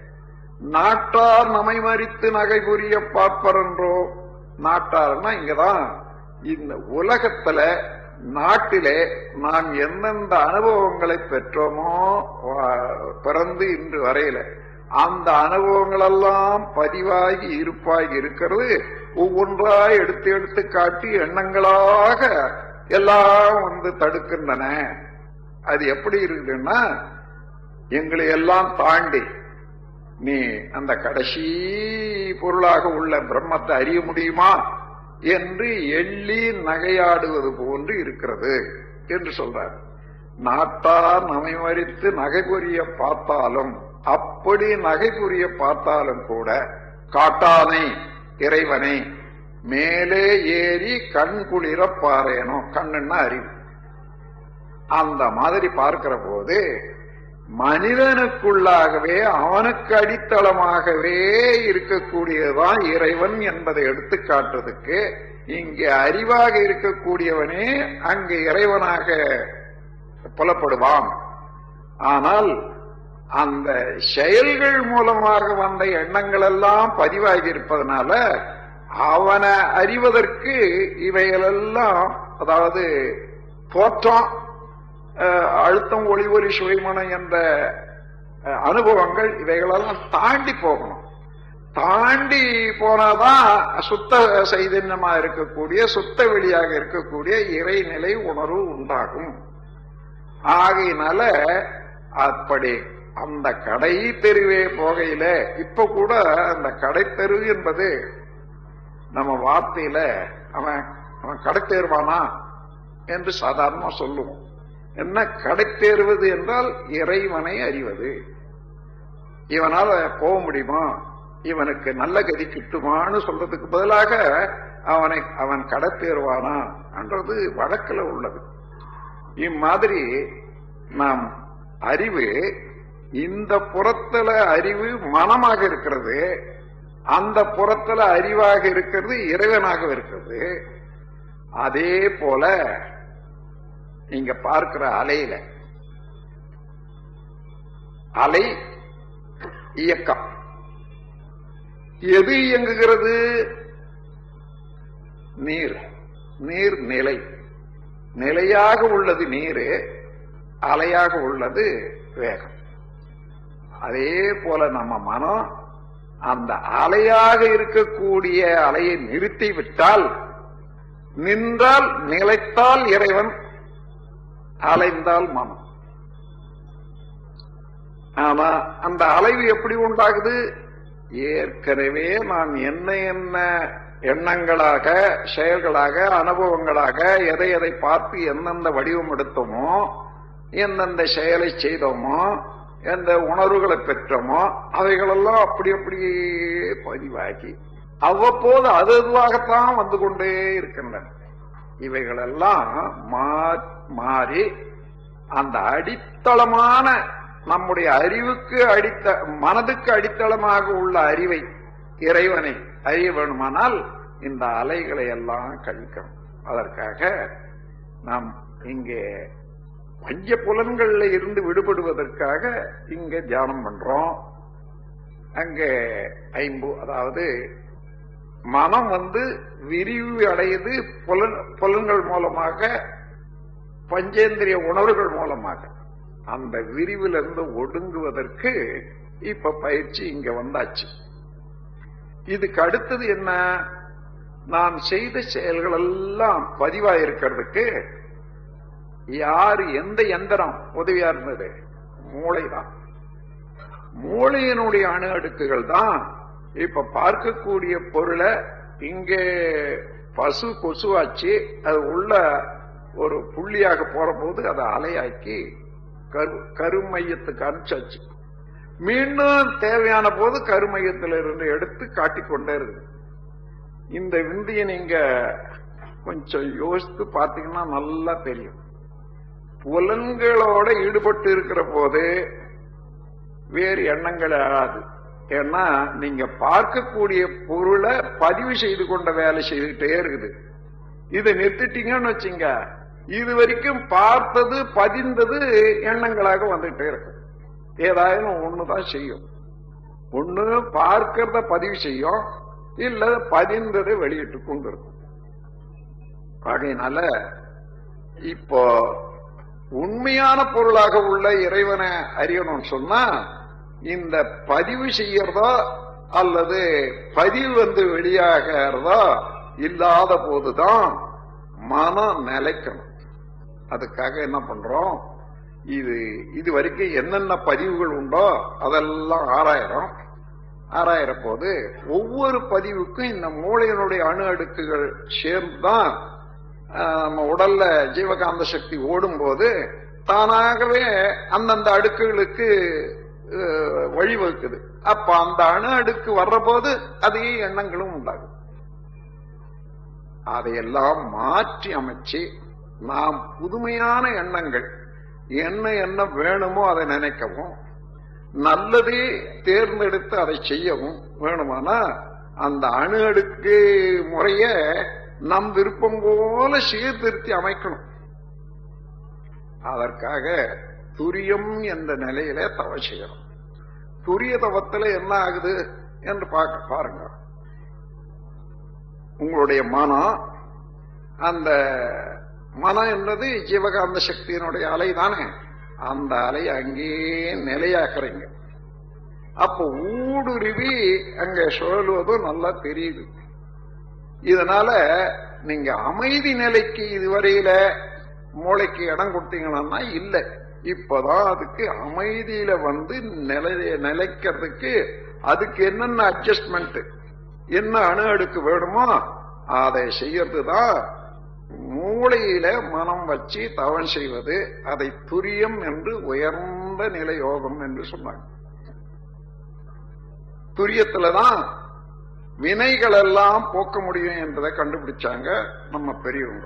S1: நாட்டார் நமை மறித்து நகை புரிய பார்ப்பரன்றோ நாட்டார்னா இங்கதான் இந்த உலகத்துல நாட்டிலே நாம் எந்தெந்த அனுபவங்களை பெற்றோமோ பிறந்து இன்று வரையில அந்த அனுபவங்கள் எல்லாம் பதிவாகி இருப்பாகி இருக்கிறது ஒவ்வொன்றாய் எடுத்து எடுத்து காட்டி எண்ணங்களாக எல்லாம் வந்து தடுக்கின்றன அது எப்படி இருக்குதுன்னா எங்களை எல்லாம் தாண்டி நீ அந்த கடைசி பொருளாக உள்ள பிரம்மத்தை அறிய முடியுமா என்று எள்ளி நகையாடுவது போன்று இருக்கிறது என்று சொல்றார் நாட்டார் நமை மறித்து நகை புரிய பார்த்தாலும் அப்படி நகை புரிய பார்த்தாலும் கூட காட்டானை இறைவனை மேலே ஏறி கண் குளிர பாறையணும் கண்ணுன்னா அறிவு அந்த மாதிரி பார்க்கிற போது மனிதனுக்குள்ளாகவே அவனுக்கு அடித்தளமாகவே இருக்கக்கூடியதுதான் இறைவன் என்பதை எடுத்து காட்டுறதுக்கு இங்கே அறிவாக இருக்கக்கூடியவனே அங்கு இறைவனாக புலப்படுவான் ஆனால் அந்த செயல்கள் மூலமாக வந்த எண்ணங்கள் எல்லாம் பதிவாகி இருப்பதனால அவனை அறிவதற்கு இவைகளெல்லாம் அதாவது தோற்றம் அழுத்தம் ஒளி ஒலி சுவைமனம் என்ற அனுபவங்கள் இவைகளெல்லாம் தாண்டி போகணும் தாண்டி போனாதான் சுத்த சைதன்யமா இருக்கக்கூடிய சுத்த வெளியாக இருக்கக்கூடிய இறைநிலை உணர்வு உண்டாகும் ஆகையினால அப்படி அந்த கடை தெருவே போகையில இப்ப கூட அந்த கடை தெரு என்பது நம்ம வார்த்தையில அவன் அவன் கடை தேர்வானா என்று சாதாரணமா சொல்லுவோம் என்ன கடை தேர்வது என்றால் இறைவனை அறிவது இவனால போக முடியுமா இவனுக்கு நல்ல கதி கிட்டுமான்னு சொல்றதுக்கு பதிலாக அவனை அவன் கடை தேர்வானா என்றது வழக்கில் உள்ளது இம்மாதிரி நாம் அறிவு இந்த புறத்துல அறிவு மனமாக இருக்கிறது அந்த புறத்துல அறிவாக இருக்கிறது இறைவனாக இருக்கிறது அதே போல நீங்க பார்க்கிற அலையில அலை இயக்கம் எது இயங்குகிறது நீர் நீர் நிலை நிலையாக உள்ளது நீர் அலையாக உள்ளது வேகம் அதே போல நம்ம மனம் அந்த அலையாக இருக்கக்கூடிய அலையை நிறுத்தி விட்டால் நின்றால் நிலைத்தால் இறைவன் அலைந்தால் மனம் ஆனா அந்த அலைவு எப்படி உண்டாகுது ஏற்கனவே நாம் என்ன என்ன எண்ணங்களாக செயல்களாக அனுபவங்களாக எதை எதை பார்த்து எந்தெந்த வடிவம் எடுத்தோமோ எந்தெந்த செயலை செய்தோமோ எந்த உணர்வுகளை பெற்றோமோ அவைகளெல்லாம் அப்படி அப்படியே பதிவாகி அவ்வப்போது அது அதுவாகத்தான் வந்து கொண்டே இருக்கின்றன இவைகளெல்லாம் மாறி அந்த அடித்தளமான நம்முடைய அறிவுக்கு அடித்த மனதுக்கு அடித்தளமாக உள்ள அறிவை இறைவனை அறிய வேணுமானால் இந்த அலைகளை எல்லாம் கழிக்கணும் அதற்காக நாம் இங்கே பஞ்ச புலன்கள்ல இருந்து விடுபடுவதற்காக இங்க தியானம் பண்றோம் அங்க ஐம்பு அதாவது மனம் வந்து விரிவு அடையுது புலன் புலன்கள் மூலமாக பஞ்சேந்திரிய உணர்வுகள் மூலமாக அந்த விரிவிலிருந்து ஒடுங்குவதற்கு இப்ப பயிற்சி இங்க வந்தாச்சு இதுக்கு அடுத்தது என்ன நான் செய்த செயல்கள் எல்லாம் பதிவாயிருக்கிறதுக்கு யாரு எந்த எந்திரம் உதவியா இருந்தது மூளைதான் மூளையினுடைய அணு அடுக்குகள் தான் இப்ப பார்க்கக்கூடிய பொருளை இங்கே பசு கொசுவாச்சு அது உள்ள ஒரு புள்ளியாக போற போது அதை அலையாக்கி கரு கருமையத்துக்கு அனுப்பிச்சாச்சு மீண்டும் தேவையான போது கருமையத்திலிருந்து எடுத்து காட்டிக்கொண்டே இருக்கு இந்த விந்தியை நீங்க கொஞ்சம் யோசித்து பார்த்தீங்கன்னா நல்லா தெரியும் புலன்களோட ஈடுபட்டு இருக்கிற போது வேறு எண்ணங்கள் எழாது ஏன்னா நீங்க பார்க்கக்கூடிய பொருளை பதிவு செய்து கொண்ட வேலை செய்துட்டே இருக்குது இதை நிறுத்திட்டீங்கன்னு வச்சுங்க இது வரைக்கும் பார்த்தது பதிந்தது எண்ணங்களாக வந்துட்டே இருக்கும் ஏதாவது ஒண்ணுதான் செய்யும் ஒண்ணு பார்க்கிறத பதிவு செய்யும் இல்ல பதிந்ததை வெளியிட்டு கொண்டு இருக்கும் ஆகையினால இப்போ உண்மையான பொருளாக உள்ள இறைவனை அறியணும்னு சொன்னா இந்த பதிவு செய்யறதோ அல்லது பதிவு வந்து வெளியாகிறதோ இல்லாத போதுதான் மனம் நிலைக்கணும் அதுக்காக என்ன பண்றோம் இது இது வரைக்கும் என்னென்ன பதிவுகள் உண்டோ அதெல்லாம் ஆறாயிரம் ஆறாயிர போது ஒவ்வொரு பதிவுக்கும் இந்த மூளையினுடைய அணு அடுக்குகள் சேர்ந்துதான் நம்ம உடல்ல ஜீவகாந்த சக்தி ஓடும் போது தானாகவே அந்தந்த அடுக்குகளுக்கு வழிவகுக்குது அப்ப அந்த அணு அடுக்கு வர்ற போது அதே எண்ணங்களும் உண்டாகும் அதையெல்லாம் மாற்றி அமைச்சு நாம் புதுமையான எண்ணங்கள் என்ன என்ன வேணுமோ அதை நினைக்கவும் நல்லதே தேர்ந்தெடுத்து அதை செய்யவும் வேணுமானா அந்த அணு அடுக்கு முறைய நம் விருப்பம் போல சீர்திருத்தி அமைக்கணும் அதற்காக துரியம் என்ற நிலையில தவ செய்யணும் துரிய தவத்துல என்ன ஆகுது என்று பார்க்க பாருங்க உங்களுடைய மனம் அந்த மனம் என்பது ஜீவகாந்த சக்தியினுடைய அலை தானே அந்த அலை அங்கேயே நிலையாக்குறீங்க அப்ப ஊடுருவி அங்க சுழலுவதும் நல்லா தெரியுது இதனால நீங்க அமைதி நிலைக்கு இதுவரையில மூளைக்கு இடம் கொடுத்தீங்கன்னா இல்லை இப்பதான் அதுக்கு அமைதியில வந்து நிலை நிலைக்கிறதுக்கு அதுக்கு என்னென்ன அட்ஜஸ்ட்மெண்ட் என்ன அணு அடுக்கு வேணுமோ அதை செய்யறது தான் மூளையில மனம் வச்சு தவன் செய்வது அதை துரியம் என்று உயர்ந்த நிலை யோகம் என்று சொன்னாங்க துரியத்துலதான் வினைகள் எல்லாம் போக்க முடியும் என்பதை கண்டுபிடிச்சாங்க நம்ம பெரியவங்க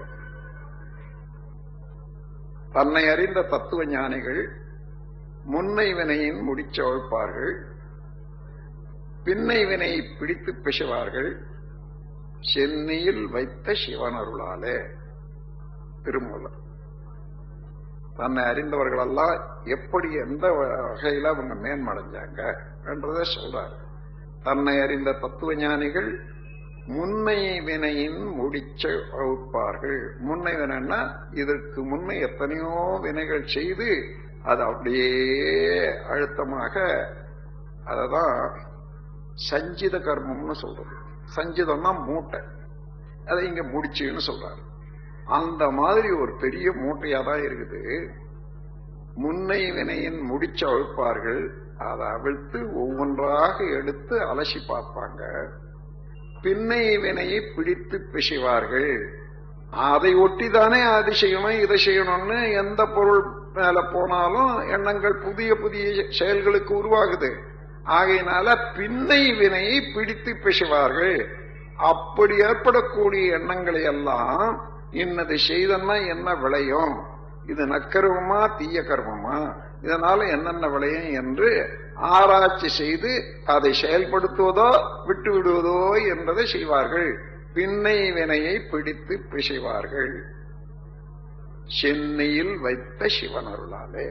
S1: தன்னை அறிந்த தத்துவ ஞானிகள் முன்னை வினையின் முடிச்ச வகுப்பார்கள் பின்னை வினை பிடித்து பிசுவார்கள் சென்னையில் வைத்த சிவனருளாலே திருமூலர் தன்னை அறிந்தவர்கள் எல்லாம் எப்படி எந்த வகையில அவங்க மேன்மடைஞ்சாங்க என்றதை சொல்றாரு தன்னை அறிந்த தத்துவ ஞானிகள் முன்னை வினையின் முடிச்ச வகுப்பார்கள் முன்னை வினைன்னா இதற்கு முன்னை எத்தனையோ வினைகள் செய்து அது அப்படியே அழுத்தமாக அததான் சஞ்சித கர்மம்னு சொல்றது சஞ்சிதம்னா மூட்டை அதை இங்க முடிச்சுன்னு சொல்றாரு அந்த மாதிரி ஒரு பெரிய மூட்டையா தான் இருக்குது முன்னை வினையின் முடிச்ச அழுப்பார்கள் அதை அவிழ்த்து ஒவ்வொன்றாக எடுத்து அலசி பார்ப்பாங்க பின்னை வினையை பிடித்து பிசைவார்கள் அதை ஒட்டிதானே அது செய்யணும் இதை செய்யணும்னு எந்த பொருள் மேல போனாலும் எண்ணங்கள் புதிய புதிய செயல்களுக்கு உருவாகுது ஆகையினால பின்னை வினையை பிடித்து பிசைவார்கள் அப்படி ஏற்படக்கூடிய எண்ணங்களை எல்லாம் இன்னது செய்தன்னா என்ன விளையும் இது நக்கருவமா தீய கர்மமா இதனால என்னென்ன விளையும் என்று ஆராய்ச்சி செய்து அதை செயல்படுத்துவதோ விட்டு விடுவதோ என்பதை செய்வார்கள் பின்னை வினையை பிடித்து பிசைவார்கள் சென்னையில் வைத்த சிவனருளாலே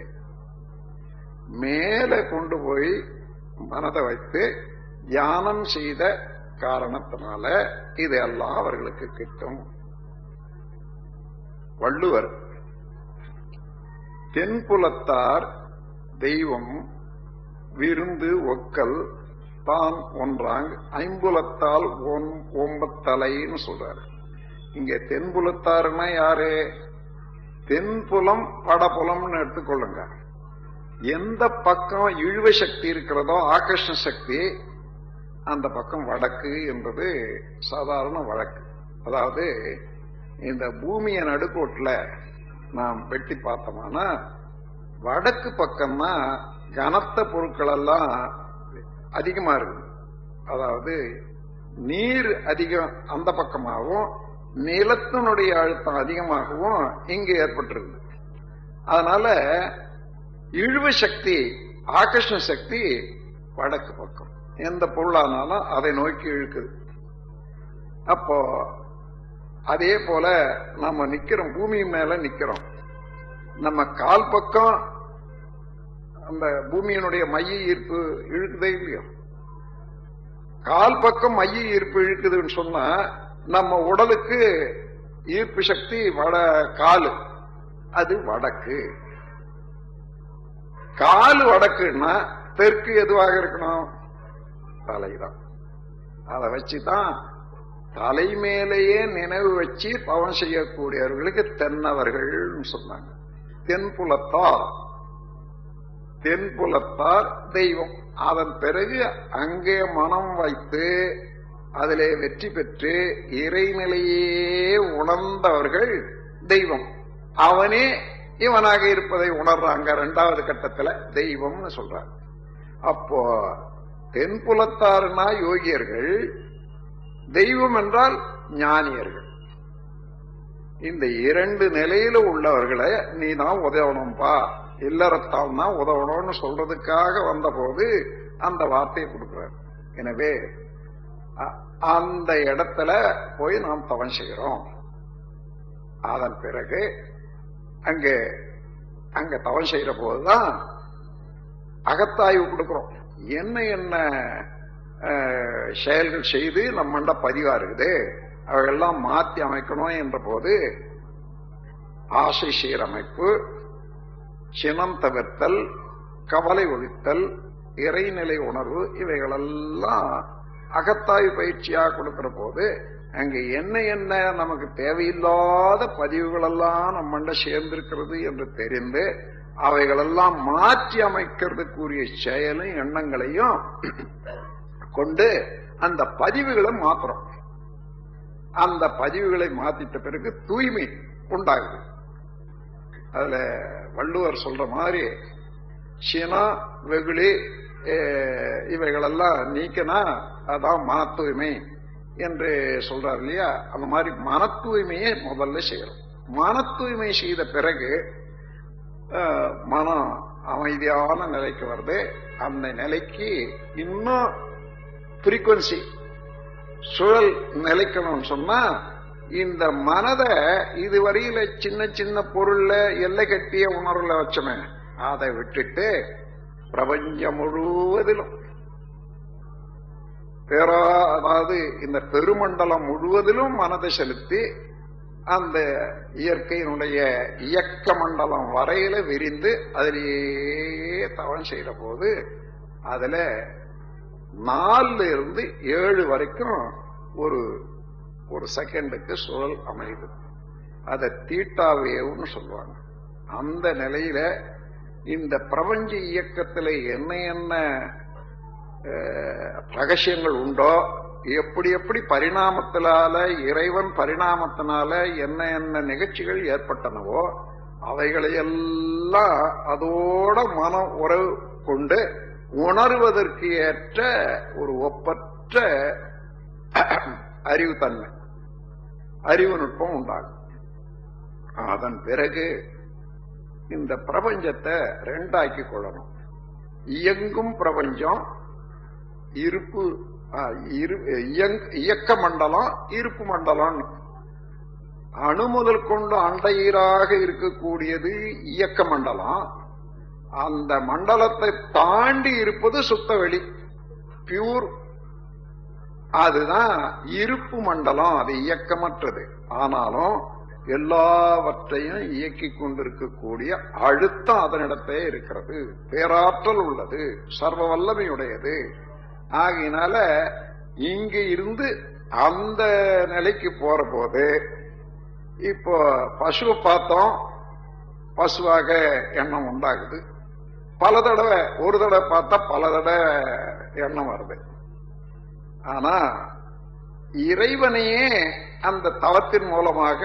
S1: மேல கொண்டு போய் மனதை வைத்து தியானம் செய்த காரணத்தினால இதெல்லாம் அவர்களுக்கு கிட்டும் வள்ளுவர் தென்புலத்தார் தெய்வம் விருந்து ஒக்கல் தான் ஒன்றாங் ஐம்புலத்தால் ஓம்பத்தலைன்னு சொல்றாரு இங்க தென்புலத்தாருன்னா யாரு தென்புலம் வடபுலம்னு எடுத்துக்கொள்ளுங்க எந்த பக்கம் இழுவ சக்தி இருக்கிறதோ ஆகர்ஷண சக்தி அந்த பக்கம் வடக்கு என்பது சாதாரண வழக்கு அதாவது இந்த பூமியை நடுக்கோட்டில் நாம் வெட்டி பார்த்தோம்னா வடக்கு பக்கம்னா கனத்த பொருட்கள் எல்லாம் அதிகமா இருக்குது அதாவது நீர் அதிகம் அந்த பக்கமாகவும் நிலத்தினுடைய அழுத்தம் அதிகமாகவும் இங்கு ஏற்பட்டிருக்கு அதனால இழுவ சக்தி ஆகர்ஷண சக்தி வடக்கு பக்கம் எந்த பொருளானாலும் அதை நோக்கி இழுக்குது அப்போ அதே போல நம்ம நிக்கிறோம் பூமி மேல நிக்கிறோம் நம்ம கால் பக்கம் அந்த பூமியினுடைய மைய ஈர்ப்பு இழுக்குதே இல்லையோ கால் பக்கம் மைய ஈர்ப்பு இழுக்குதுன்னு சொன்னா நம்ம உடலுக்கு ஈர்ப்பு சக்தி வட காலு அது வடக்கு காலு வடக்குன்னா தெற்கு எதுவாக இருக்கணும் தலைதான் அதை வச்சுதான் தலை மேலேயே நினைவு வச்சு தவம் செய்யக்கூடியவர்களுக்கு தென்னவர்கள் சொன்னாங்க தென்புலத்தார் தென்புலத்தார் தெய்வம் அதன் பிறகு அங்கே மனம் வைத்து அதிலே வெற்றி பெற்று இறைநிலையே உணர்ந்தவர்கள் தெய்வம் அவனே இவனாக இருப்பதை உணர்றாங்க இரண்டாவது கட்டத்துல தெய்வம்னு சொல்றாங்க அப்போ தென்புலத்தாருனா யோகியர்கள் தெய்வம் என்றால் ஞானியர்கள் இந்த இரண்டு நிலையில உள்ளவர்களை நீ தான் உதவணும்பா இல்லறத்தான் தான் உதவணும்னு சொல்றதுக்காக வந்த போது அந்த வார்த்தையை கொடுக்கிறார் எனவே அந்த இடத்துல போய் நாம் தவம் செய்கிறோம் அதன் பிறகு அங்கே அங்க தவம் செய்யற போதுதான் அகத்தாய்வு கொடுக்கிறோம் என்ன என்ன செயல்கள் செய்து நம்மண்ட பதிவா இருக்குது அவையெல்லாம் மாற்றி அமைக்கணும் என்ற போது ஆசை சீரமைப்பு சினம் தவிர்த்தல் கவலை ஒழித்தல் இறைநிலை உணர்வு இவைகளெல்லாம் அகத்தாய்வு பயிற்சியாக கொடுக்கிற போது அங்க என்ன என்ன நமக்கு தேவையில்லாத பதிவுகள் எல்லாம் நம்மண்ட சேர்ந்திருக்கிறது என்று தெரிந்து அவைகளெல்லாம் மாற்றி அமைக்கிறதுக்குரிய செயலும் எண்ணங்களையும் கொண்டு அந்த பதிவுகளை மாத்துறோம் அந்த பதிவுகளை மாத்திட்ட பிறகு தூய்மை உண்டாகுது அதுல வள்ளுவர் சொல்ற மாதிரி சீனா வெகுளி இவைகளெல்லாம் நீக்கினா அதான் மன தூய்மை என்று சொல்றார் இல்லையா அந்த மாதிரி மன தூய்மையை முதல்ல செய்யறோம் மன தூய்மை செய்த பிறகு மனம் அமைதியான நிலைக்கு வருது அந்த நிலைக்கு இன்னும் ஃப்ரீக்குவன்சி சுழல் நிலைக்கணும்னு சொன்னா இந்த மனதை இதுவரையில சின்ன சின்ன பொருள்ல எல்லை கட்டிய உணர்வுல வச்சோமே அதை விட்டுட்டு பிரபஞ்சம் முழுவதிலும் பேரா அதாவது இந்த பெருமண்டலம் முழுவதிலும் மனதை செலுத்தி அந்த இயற்கையினுடைய இயக்க மண்டலம் வரையில விரிந்து அதிலேயே தவம் செய்யற போது அதுல நாலுல இருந்து ஏழு வரைக்கும் ஒரு ஒரு செகண்டுக்கு சுழல் அமையுது அதை தீட்டாவேவ்னு சொல்லுவாங்க அந்த நிலையில இந்த பிரபஞ்ச இயக்கத்துல என்ன என்ன ரகசியங்கள் உண்டோ எப்படி எப்படி பரிணாமத்தினால இறைவன் பரிணாமத்தினால என்ன என்ன நிகழ்ச்சிகள் ஏற்பட்டனவோ அவைகளையெல்லாம் அதோட மனம் உறவு கொண்டு உணர்வதற்கு ஏற்ற ஒரு ஒப்பற்ற அறிவுத்தன்மை அறிவு நுட்பம் உண்டாகும் அதன் பிறகு இந்த பிரபஞ்சத்தை ரெண்டாக்கி கொள்ளணும் இயங்கும் பிரபஞ்சம் இருப்பு இயக்க மண்டலம் இருப்பு மண்டலம் அணு முதல் கொண்டு அண்டையீராக இருக்கக்கூடியது இயக்க மண்டலம் அந்த மண்டலத்தை தாண்டி இருப்பது சுத்த வெளி பியூர் அதுதான் இருப்பு மண்டலம் அது இயக்கமற்றது ஆனாலும் எல்லாவற்றையும் இயக்கி கொண்டிருக்கக்கூடிய அழுத்தம் அதனிடத்தே இருக்கிறது பேராற்றல் உள்ளது சர்வ வல்லமையுடையது ஆகையினால இங்க இருந்து அந்த நிலைக்கு போற போது இப்போ பசுவை பார்த்தோம் பசுவாக எண்ணம் உண்டாகுது பல தடவை ஒரு தடவை பார்த்தா பல தடவை எண்ணம் வருது ஆனா இறைவனையே அந்த தவத்தின் மூலமாக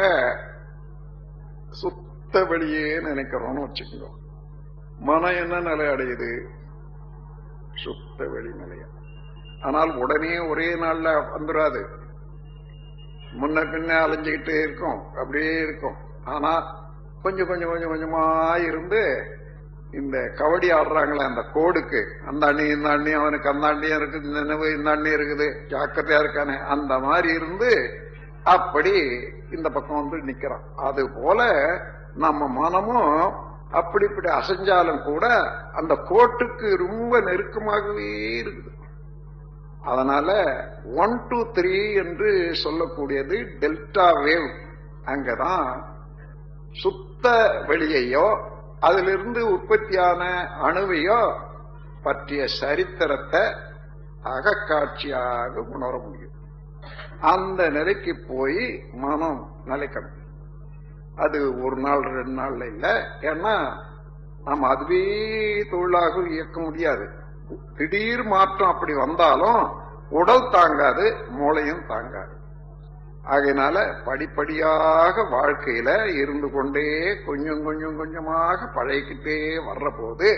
S1: சுத்த வெளியே நினைக்கிறோம்னு வச்சுக்கோங்க மனம் என்ன நிலை அடையுது சுத்த வெளி நிலையம் ஆனால் உடனே ஒரே நாள்ல வந்துடாது முன்ன பின்ன அலைஞ்சுக்கிட்டே இருக்கும் அப்படியே இருக்கும் ஆனா கொஞ்சம் கொஞ்சம் கொஞ்சம் கொஞ்சமா இருந்து இந்த கபடி ஆடுறாங்களே அந்த கோடுக்கு அந்த அண்ணி இந்த அண்ணி அவனுக்கு அந்த அண்ணியும் இருக்குது இந்த நினைவு இந்த அண்ணி இருக்குது ஜாக்கிரதையா இருக்கானே அந்த மாதிரி இருந்து அப்படி இந்த பக்கம் வந்து நிக்கிறான் அது போல நம்ம மனமும் அப்படி இப்படி அசைஞ்சாலும் கூட அந்த கோட்டுக்கு ரொம்ப நெருக்கமாகவே இருக்குது அதனால ஒன் டூ த்ரீ என்று சொல்லக்கூடியது டெல்டா வேவ் அங்கதான் சுத்த வெளியையோ அதிலிருந்து உற்பத்தியான அணுவையோ பற்றிய சரித்திரத்தை அகக்காட்சியாக உணர முடியும் அந்த நிலைக்கு போய் மனம் நிலைக்கணும் அது ஒரு நாள் ரெண்டு நாள்ல இல்ல ஏன்னா நம்ம அதுவே தொழிலாக இயக்க முடியாது திடீர் மாற்றம் அப்படி வந்தாலும் உடல் தாங்காது மூளையும் தாங்காது ஆகையினால படிப்படியாக வாழ்க்கையில இருந்து கொண்டே கொஞ்சம் கொஞ்சம் கொஞ்சமாக பழகிக்கிட்டே வர்ற போது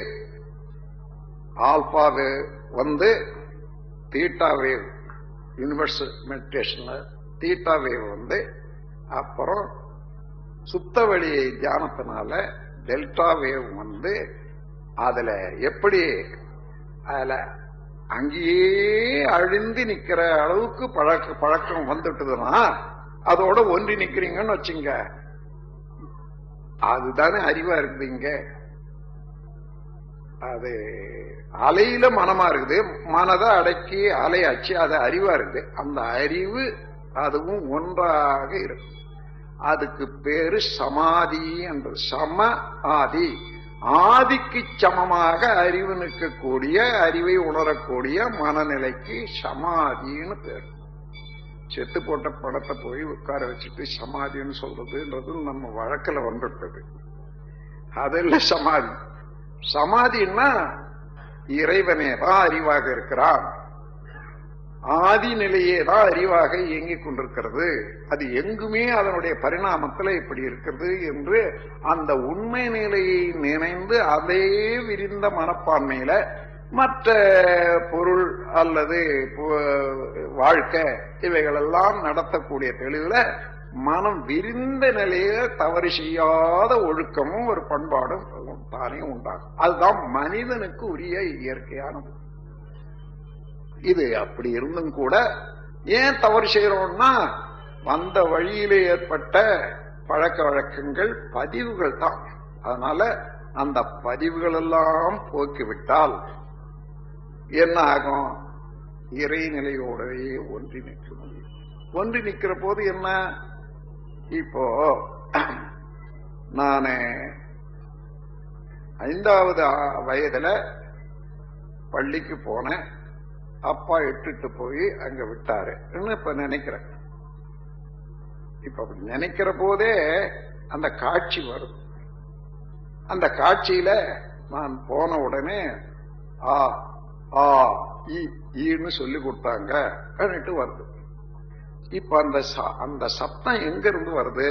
S1: ஆல்பாவே வந்து தீட்டா வேவ் யூனிவர்சல் மெடிடேஷன்ல தீட்டா வேவ் வந்து அப்புறம் சுத்த வழி தியானத்தினால டெல்டா வேவ் வந்து அதுல எப்படி அதுல அங்கேயே அழிந்து நிக்கிற அளவுக்கு பழக்க பழக்கம் வந்துட்டுதுன்னா அதோட ஒன்றி நிக்கிறீங்கன்னு வச்சுங்க அதுதானே அறிவா இருக்குதுங்க அது அலையில மனமா இருக்குது மனதை அடக்கி அலையாச்சு அது அறிவா இருக்குது அந்த அறிவு அதுவும் ஒன்றாக இருக்கு அதுக்கு பேரு சமாதி என்று சம ஆதி ஆதிக்கு சமமாக அறிவு நிற்கக்கூடிய அறிவை உணரக்கூடிய மனநிலைக்கு சமாதின்னு பேர் செத்து போட்ட படத்தை போய் உட்கார வச்சுட்டு சமாதின்னு சொல்றதுன்றது நம்ம வழக்கில் வந்துட்டது அதில் சமாதி சமாதின்னா இறைவனே தான் அறிவாக இருக்கிறான் ஆதி நிலையே தான் அறிவாக இயங்கிக் கொண்டிருக்கிறது அது எங்குமே அதனுடைய பரிணாமத்தில் இப்படி இருக்கிறது என்று அந்த உண்மை நிலையை நினைந்து அதே விரிந்த மனப்பான்மையில மற்ற பொருள் அல்லது வாழ்க்கை இவைகளெல்லாம் நடத்தக்கூடிய தெளிவுல மனம் விரிந்த நிலையில தவறு செய்யாத ஒழுக்கமும் ஒரு பண்பாடும் தானே உண்டாகும் அதுதான் மனிதனுக்கு உரிய இயற்கையானது இது அப்படி இருந்தும் கூட ஏன் தவறு செய்யறோம்னா வந்த வழியில ஏற்பட்ட பழக்க வழக்கங்கள் பதிவுகள் தான் அதனால அந்த பதிவுகள் எல்லாம் போக்கிவிட்டால் என்ன ஆகும் இறைநிலையோடவே ஒன்றி நிற்க முடியும் ஒன்றி நிற்கிற போது என்ன இப்போ நான் ஐந்தாவது வயதுல பள்ளிக்கு போனேன் அப்பா இட்டுட்டு போய் அங்க விட்டாரு இப்ப நினைக்கிறேன் இப்ப அப்படி நினைக்கிற போதே அந்த காட்சி வரும் அந்த காட்சியில நான் போன உடனே ஆ ஆ ஈன்னு சொல்லி கொடுத்தாங்க அப்படின்ட்டு வருது இப்ப அந்த அந்த சத்தம் எங்க இருந்து வருது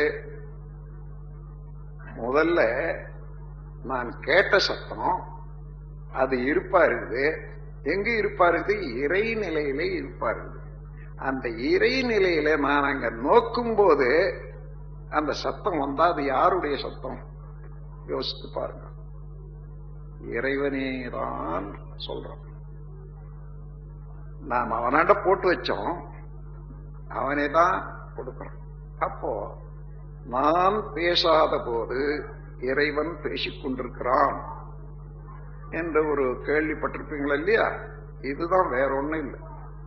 S1: முதல்ல நான் கேட்ட சத்தம் அது இருப்பா இருக்குது எங்க இருப்பா இருக்குது இறைநிலையில இருப்பா இருக்குது அந்த இறைநிலையில நான் அங்க நோக்கும் போது அந்த சத்தம் வந்தா அது யாருடைய சத்தம் யோசித்து பாருங்க இறைவனே தான் சொல்றான் நாம் அவனாண்ட போட்டு வச்சோம் அவனே தான் கொடுக்கிறான் அப்போ நான் பேசாத போது இறைவன் பேசிக் கொண்டிருக்கிறான் என்ற ஒரு கேள்விப்பட்டிருப்பீங்களா இல்லையா இதுதான் வேற ஒண்ணும் இல்லை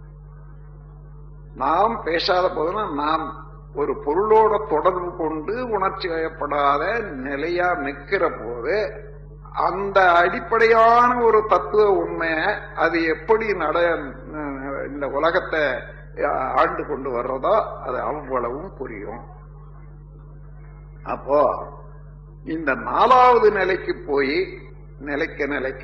S1: நாம் பேசாத போதுனா நாம் ஒரு பொருளோட தொடர்பு கொண்டு உணர்ச்சி வயப்படாத நிலையா நிற்கிற போது அந்த அடிப்படையான ஒரு தத்துவ உண்மை அது எப்படி நட இந்த உலகத்தை ஆண்டு கொண்டு வர்றதோ அது அவ்வளவும் புரியும் அப்போ இந்த நாலாவது நிலைக்கு போய் நிலைக்க நிலைக்க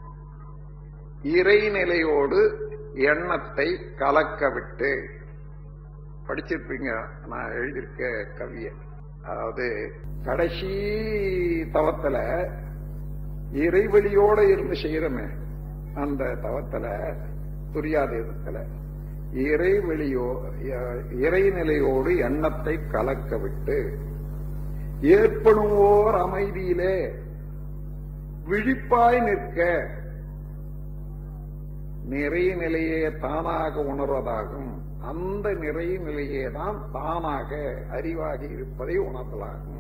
S1: இறைநிலையோடு எண்ணத்தை கலக்க விட்டு படிச்சிருப்பீங்க நான் எழுதியிருக்க கவிய அதாவது கடைசி தவத்துல இறைவெளியோட இருந்து செய்யறமே அந்த தவத்துல துரியாதேதத்துல இறைவெளியோ இறைநிலையோடு எண்ணத்தை கலக்க விட்டு ஏற்படுவோர் அமைதியிலே விழிப்பாய் நிற்க நிறை நிலையே தானாக உணர்வதாகும் அந்த நிறை நிலையே தான் தானாக அறிவாகி இருப்பதை உணர்தலாகும்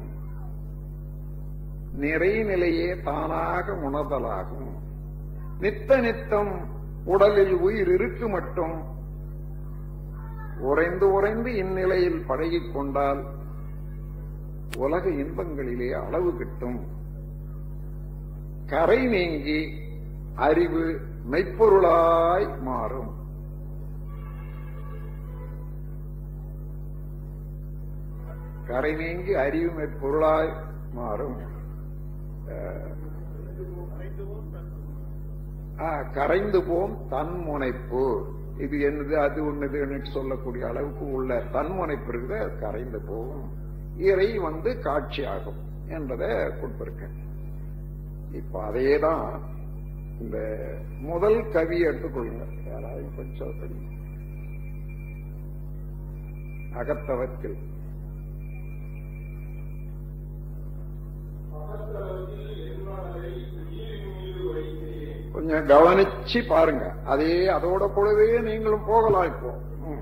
S1: நிறை நிலையே தானாக உணர்தலாகும் நித்த நித்தம் உடலில் உயிர் இருக்கு மட்டும் உறைந்து உறைந்து இந்நிலையில் பழகிக் கொண்டால் உலக இன்பங்களிலே அளவு கிட்டும் கரை நீங்கி அறிவு மெய்ப்பொருளாய் மாறும் கரை நீங்கி அறிவு மெய்ப்பொருளாய் மாறும் கரைந்து போம் தன்முனைப்பு இது என்னது அது ஒண்ணுது சொல்லக்கூடிய அளவுக்கு உள்ள தன்முனைப்பு இருக்குது அது கரைந்து போகும் இறை வந்து காட்சியாகும் என்பதை கொடுத்திருக்கேன் இப்ப அதேதான் இந்த முதல் கவி எடுத்துக்கொள்ளுங்க யாராவது கொஞ்சம் தெரியும் அகத்தவத்தில் கொஞ்சம் கவனிச்சு பாருங்க அதே அதோட கூடவே நீங்களும் போகலாம் இப்போ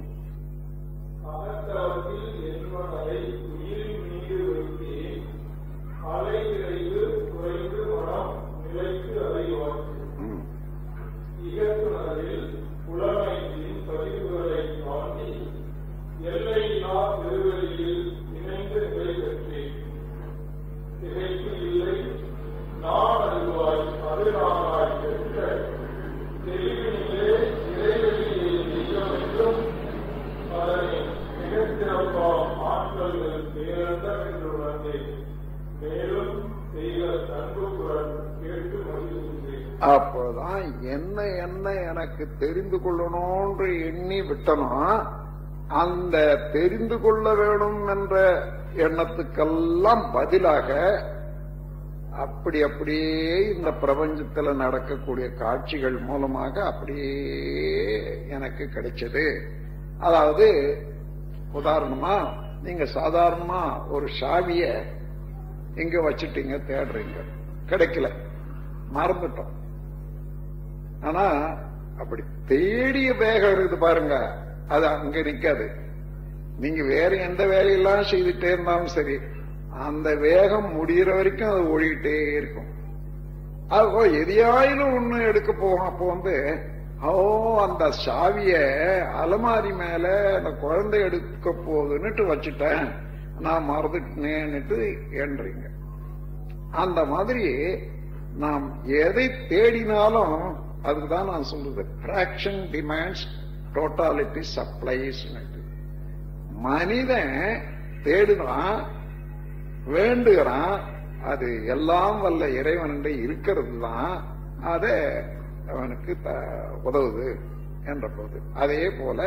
S2: எல்லையில்லா பெருவெளியில் இணைந்து நிலை பெற்றேன் திகைப்பு இல்லை நான் அறிவாய் அது நானாய் பெற்ற தெளிவினிலே இறைவெளியை தெய்வம் என்றும் அதனை மிகச் சிறப்பாம் ஆற்றல்கள் பேரண்டம் என்று உணர்ந்தேன் மேலும் தெய்வ தன்புடன் கேட்டு மகிழ்கின்றேன்
S1: அப்பதான் என்ன என்ன எனக்கு தெரிந்து கொள்ளணும்னு எண்ணி விட்டனோ அந்த தெரிந்து கொள்ள வேணும் என்ற எண்ணத்துக்கெல்லாம் பதிலாக அப்படி அப்படியே இந்த பிரபஞ்சத்துல நடக்கக்கூடிய காட்சிகள் மூலமாக அப்படியே எனக்கு கிடைச்சது அதாவது உதாரணமா நீங்க சாதாரணமா ஒரு சாவிய எங்க வச்சுட்டீங்க தேடுறீங்க கிடைக்கல மறந்துட்டோம் ஆனா அப்படி தேடிய வேகம் இருக்குது பாருங்க அது அங்க நிக்காது நீங்க வேற எந்த வேலையெல்லாம் செய்துட்டே இருந்தாலும் சரி அந்த வேகம் முடிகிற வரைக்கும் அது ஓடிக்கிட்டே இருக்கும் அப்போ எதையாயிலும் ஒண்ணு எடுக்க போகும் அப்போ வந்து ஓ அந்த சாவிய அலமாரி மேல அந்த குழந்தை எடுக்க போகுதுன்னுட்டு வச்சுட்டேன் நான் மறந்துட்டேன்னுட்டு என்றீங்க அந்த மாதிரி நாம் எதை தேடினாலும் அதுக்குதான் நான் சொல்றது பிராக்ஷன் டிமாண்ட்ஸ் டோட்டாலிட்டி சப்ளைஸ் மனிதன் தேடுறான் வேண்டுகிறான் அது எல்லாம் வல்ல இறைவன் இருக்கிறது தான் அத அவனுக்கு உதவுது என்ற போது அதே போல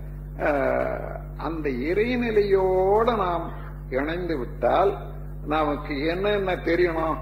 S1: அந்த இறைநிலையோட நாம் இணைந்து விட்டால் நமக்கு என்னென்ன தெரியணும்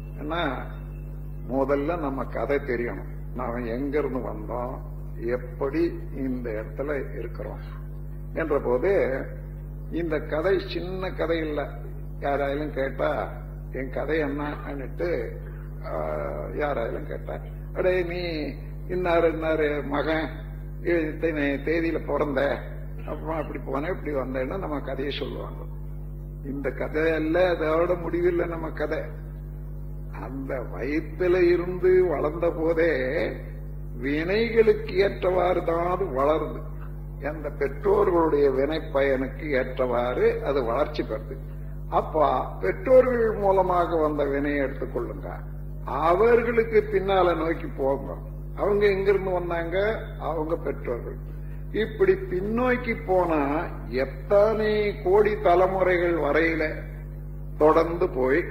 S1: முதல்ல நம்ம கதை தெரியணும் நாம எங்க இருந்து வந்தோம் எப்படி இந்த இடத்துல இருக்கிறோம் என்ற போது இந்த கதை சின்ன கதை இல்லை யாராயாலும் கேட்டா என் கதை என்னன்னுட்டு யாராயாலும் கேட்டா அடே நீ இன்னாரு இன்னாரு மகன் இத்தனை தேதியில பிறந்த அப்புறம் அப்படி போனேன் இப்படி வந்தேன்னா நம்ம கதையை சொல்லுவாங்க இந்த கதை அல்ல அதோட முடிவில்லை நம்ம கதை அந்த வயிற்றுல இருந்து வளர்ந்த போதே வினைகளுக்கு ஏற்றவாறு தான் அது வளருது அந்த பெற்றோர்களுடைய வினை பயனுக்கு ஏற்றவாறு அது வளர்ச்சி பெறுது அப்பா பெற்றோர்கள் மூலமாக வந்த வினையை எடுத்துக்கொள்ளுங்க அவர்களுக்கு பின்னால நோக்கி போங்க அவங்க எங்கிருந்து வந்தாங்க அவங்க பெற்றோர்கள் இப்படி பின்னோக்கி போனா எத்தனை கோடி தலைமுறைகள் வரையில தொடர்ந்து போய்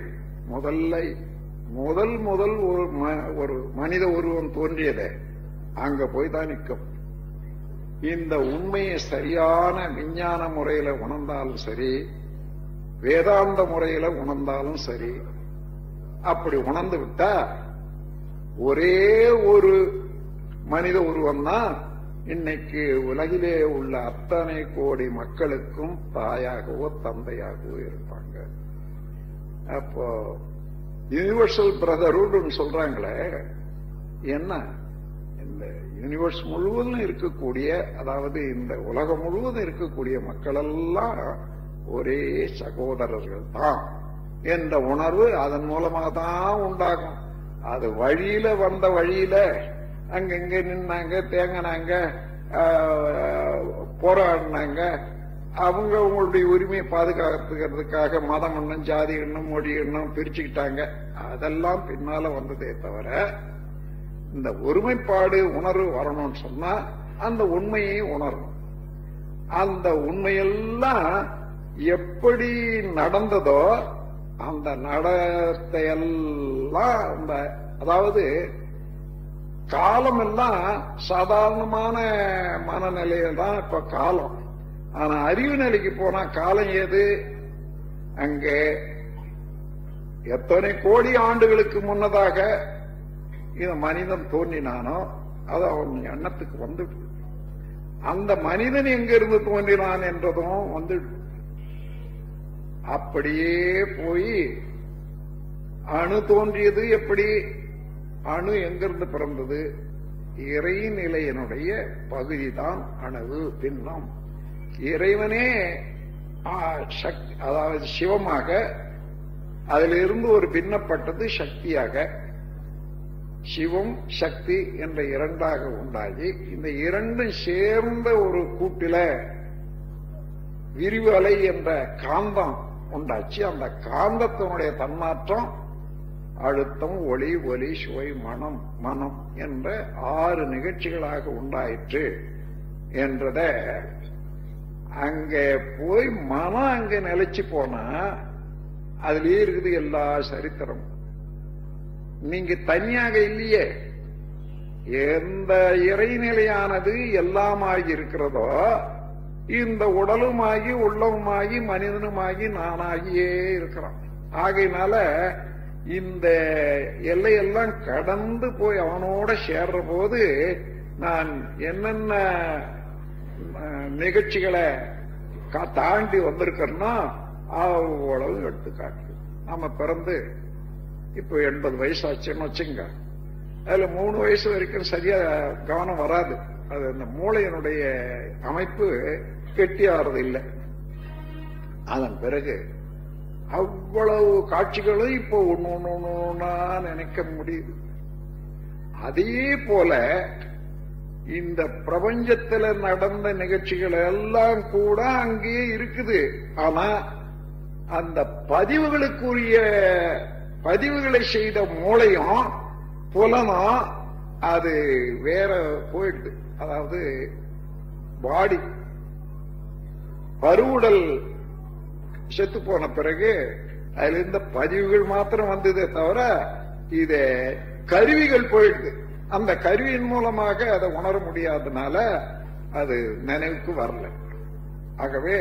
S1: முதல்ல முதல் முதல் ஒரு ம- ஒரு மனித உருவம் தோன்றியதே அங்க போய் தான் நிற்கும் இந்த உண்மையை சரியான விஞ்ஞான முறையில உணர்ந்தாலும் சரி வேதாந்த முறையில உணர்ந்தாலும் சரி அப்படி உணர்ந்து விட்டா ஒரே ஒரு மனித உருவம் தான் இன்னைக்கு உலகிலே உள்ள அத்தனை கோடி மக்களுக்கும் தாயாகவோ தந்தையாகவோ இருப்பாங்க அப்போ யூனிவர்சல் பிரதர்ஹுட்னு சொல்றாங்களே என்ன இந்த யூனிவர்ஸ் முழுவதும் இருக்கக்கூடிய அதாவது இந்த உலகம் முழுவதும் இருக்கக்கூடிய மக்கள் எல்லாம் ஒரே சகோதரர்கள் தான் என்ற உணர்வு அதன் மூலமாக தான் உண்டாகும் அது வழியில வந்த வழியில அங்கங்க நின்னாங்க தேங்கினாங்க ஆஹ், போராடினாங்க அவங்க அவங்களுடைய உரிமையை பாதுகாத்துக்கிறதுக்காக மதம் எண்ணம் ஜாதி எண்ணம் மொழி எண்ணம் பிரிச்சுக்கிட்டாங்க அதெல்லாம் பின்னால வந்ததே தவிர இந்த ஒருமைப்பாடு உணர்வு வரணும்னு சொன்னா அந்த உண்மையை உணரணும் அந்த உண்மையெல்லாம் எப்படி நடந்ததோ அந்த நடத்தையெல்லாம் அந்த அதாவது காலம் எல்லாம் சாதாரணமான மனநிலையில் தான் இப்ப காலம் ஆனா அறிவு நிலைக்கு போனா காலம் ஏது அங்கே எத்தனை கோடி ஆண்டுகளுக்கு முன்னதாக இந்த மனிதன் தோன்றினானோ அது அவன் எண்ணத்துக்கு வந்து அந்த மனிதன் எங்கிருந்து தோன்றினான் என்றதும் வந்து அப்படியே போய் அணு தோன்றியது எப்படி அணு எங்கிருந்து பிறந்தது இறைநிலையினுடைய பகுதிதான் அணுவு பின்னம் இறைவனே ஆ, சக்தி அதாவது சிவமாக அதிலிருந்து ஒரு பின்னப்பட்டது சக்தியாக சிவம் சக்தி என்ற இரண்டாக உண்டாகி இந்த இரண்டும் சேர்ந்த ஒரு கூட்டில விரிவு அலை என்ற காந்தம் உண்டாச்சு அந்த காந்தத்தினுடைய தன்மாற்றம் அழுத்தம் ஒளி ஒலி சுவை மனம் மனம் என்ற ஆறு நிகழ்ச்சிகளாக உண்டாயிற்று என்றத அங்க போய் மனம் அங்க நிலைச்சு போனா அதுலயே இருக்குது எல்லா சரித்திரம் நீங்க தனியாக இல்லையே எந்த இறைநிலையானது எல்லாமாகி இருக்கிறதோ இந்த உடலுமாகி உள்ளவுமாகி மனிதனுமாகி நானாகியே இருக்கிறான் ஆகையினால இந்த எல்லையெல்லாம் கடந்து போய் அவனோட சேர்ற போது நான் என்னென்ன அஹ், நிகழ்ச்சிகளை கா- தாண்டி வந்திருக்கேன்னா அவ்வளவு எடுத்துக்காட்டு நாம பிறந்து இப்போ எண்பது வயசாச்சுன்னு வச்சுங்க அதுல மூணு வயசு வரைக்கும் சரியா கவனம் வராது அது அந்த மூளையினுடைய அமைப்பு கெட்டியாறது இல்லை அதன் பிறகு அவ்வளவு காட்சிகளும் இப்போ ஒண்ணு ஒண்ணு ஒண்ணு ஒண்ணா நினைக்க முடியுது அதே போல இந்த பிரபஞ்சத்துல நடந்த நிகழ்ச்சிகள் எல்லாம் கூட அங்கேயே இருக்குது ஆனா அந்த பதிவுகளுக்குரிய பதிவுகளை செய்த மூளையும் புலனும் அது வேற போயிடுது அதாவது பாடி பருவுடல் செத்து போன பிறகு அதுல இருந்த பதிவுகள் மாத்திரம் வந்ததே தவிர இத கருவிகள் போயிடுது அந்த கருவியின் மூலமாக அதை உணர முடியாதனால அது நினைவுக்கு வரல ஆகவே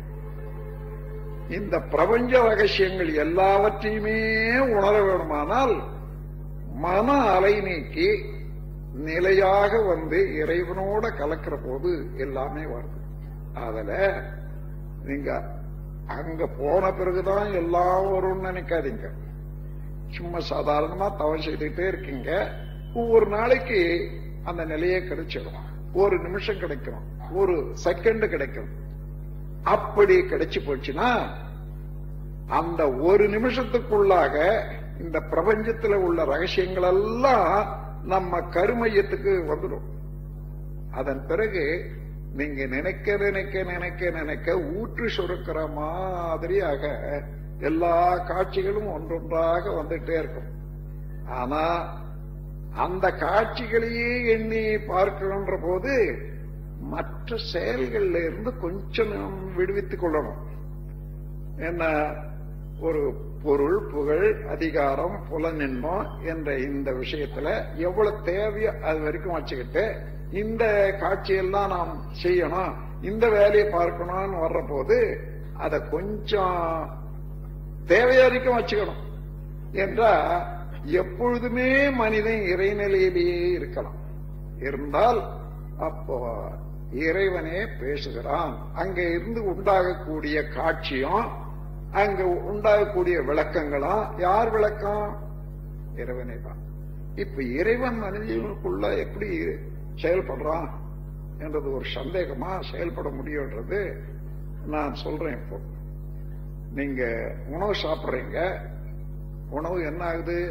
S1: இந்த பிரபஞ்ச ரகசியங்கள் எல்லாவற்றையுமே உணர வேணுமானால் மன அலை நீக்கி நிலையாக வந்து இறைவனோட கலக்கிற போது எல்லாமே வருது அதுல நீங்க அங்க போன பிறகுதான் எல்லாம் வரும்னு நினைக்காதீங்க சும்மா சாதாரணமா தவறு செய்துட்டே இருக்கீங்க ஒவ்வொரு நாளைக்கு அந்த நிலையே கிடைச்சிடும் ஒரு நிமிஷம் கிடைக்கும் ஒரு செகண்ட் கிடைக்கும் அப்படி கிடைச்சு போச்சுன்னா அந்த ஒரு நிமிஷத்துக்குள்ளாக இந்த பிரபஞ்சத்துல உள்ள ரகசியங்கள் எல்லாம் நம்ம கருமையத்துக்கு வந்துடும் அதன் பிறகு நீங்க நினைக்க நினைக்க நினைக்க நினைக்க ஊற்று சுருக்கிற மாதிரியாக எல்லா காட்சிகளும் ஒன்றொன்றாக வந்துட்டே இருக்கும் ஆனா அந்த காட்சிகளையே எண்ணி பார்க்கணுன்ற போது மற்ற செயல்கள்ல இருந்து கொஞ்சம் நாம் விடுவித்துக் கொள்ளணும் என்ன ஒரு பொருள் புகழ் அதிகாரம் புலனின்பம் என்ற இந்த விஷயத்துல எவ்வளவு தேவையோ அது வரைக்கும் வச்சுக்கிட்டு இந்த காட்சியெல்லாம் நாம் செய்யணும் இந்த வேலையை பார்க்கணும்னு வர்ற போது அதை கொஞ்சம் தேவையா வரைக்கும் வச்சுக்கணும் என்றா எப்பொழுதுமே மனிதன் இறைநிலையிலேயே இருக்கலாம் இருந்தால் அப்போ இறைவனே பேசுகிறான் அங்க இருந்து உண்டாகக்கூடிய காட்சியும் அங்க உண்டாகக்கூடிய விளக்கங்களும் யார் விளக்கம் இறைவனே தான் இப்ப இறைவன் மனிதனுக்குள்ள எப்படி செயல்படுறான் என்றது ஒரு சந்தேகமா செயல்பட முடியும்ன்றது நான் சொல்றேன் இப்போ நீங்க உணவு சாப்பிடுறீங்க உணவு என்ன ஆகுது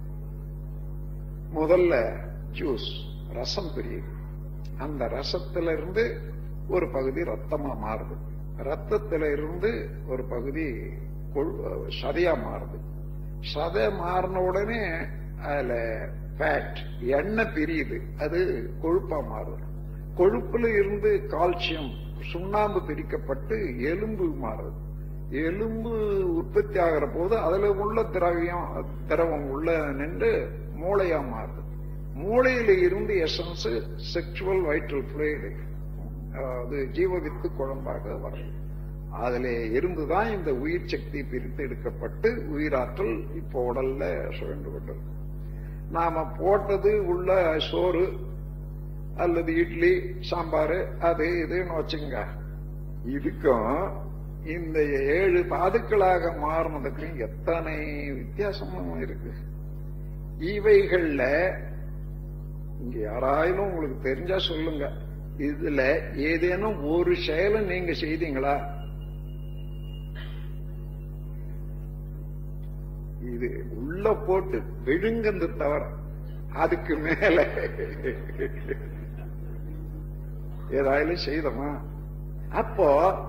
S1: முதல்ல ஜூஸ் ரசம் பிரியுது அந்த ரசத்துல இருந்து ஒரு பகுதி ரத்தமா மாறுது ரத்தத்தில இருந்து ஒரு பகுதி சதையா மாறுது சதை மாறின உடனே அதுல ஃபேட் எண்ணெய் பிரியுது அது கொழுப்பா மாறுது கொழுப்புல இருந்து கால்சியம் சுண்ணாம்பு பிரிக்கப்பட்டு எலும்பு மாறுது எலும்பு உற்பத்தி ஆகிற போது அதுல உள்ள திரவியம் திரவம் உள்ள நின்று மூளையா மாறுது மூளையில இருந்து எசன்ஸ் செக்ஷுவல் வைட்டல் ஃபிளூயிடு அது ஜீவவித்து குழம்பாக வருது அதுல இருந்துதான் இந்த உயிர் சக்தி பிரித்து எடுக்கப்பட்டு உயிராற்றல் இப்போ உடல்ல சுழண்டு கொண்டிருக்கு நாம போட்டது உள்ள சோறு அல்லது இட்லி சாம்பார் அது இதுன்னு வச்சுங்க இதுக்கும் இந்த ஏழு பாதுக்களாக மாறினதுக்கும் எத்தனை வித்தியாசமும் இருக்கு இவைகள்ல இங்க யாராயிலும் உங்களுக்கு தெரிஞ்சா சொல்லுங்க இதுல ஏதேனும் ஒரு செயலும் நீங்க செய்தீங்களா இது உள்ள போட்டு விழுங்கந்து தவிர அதுக்கு மேல ஏதாயாலும் செய்தோமா அப்போ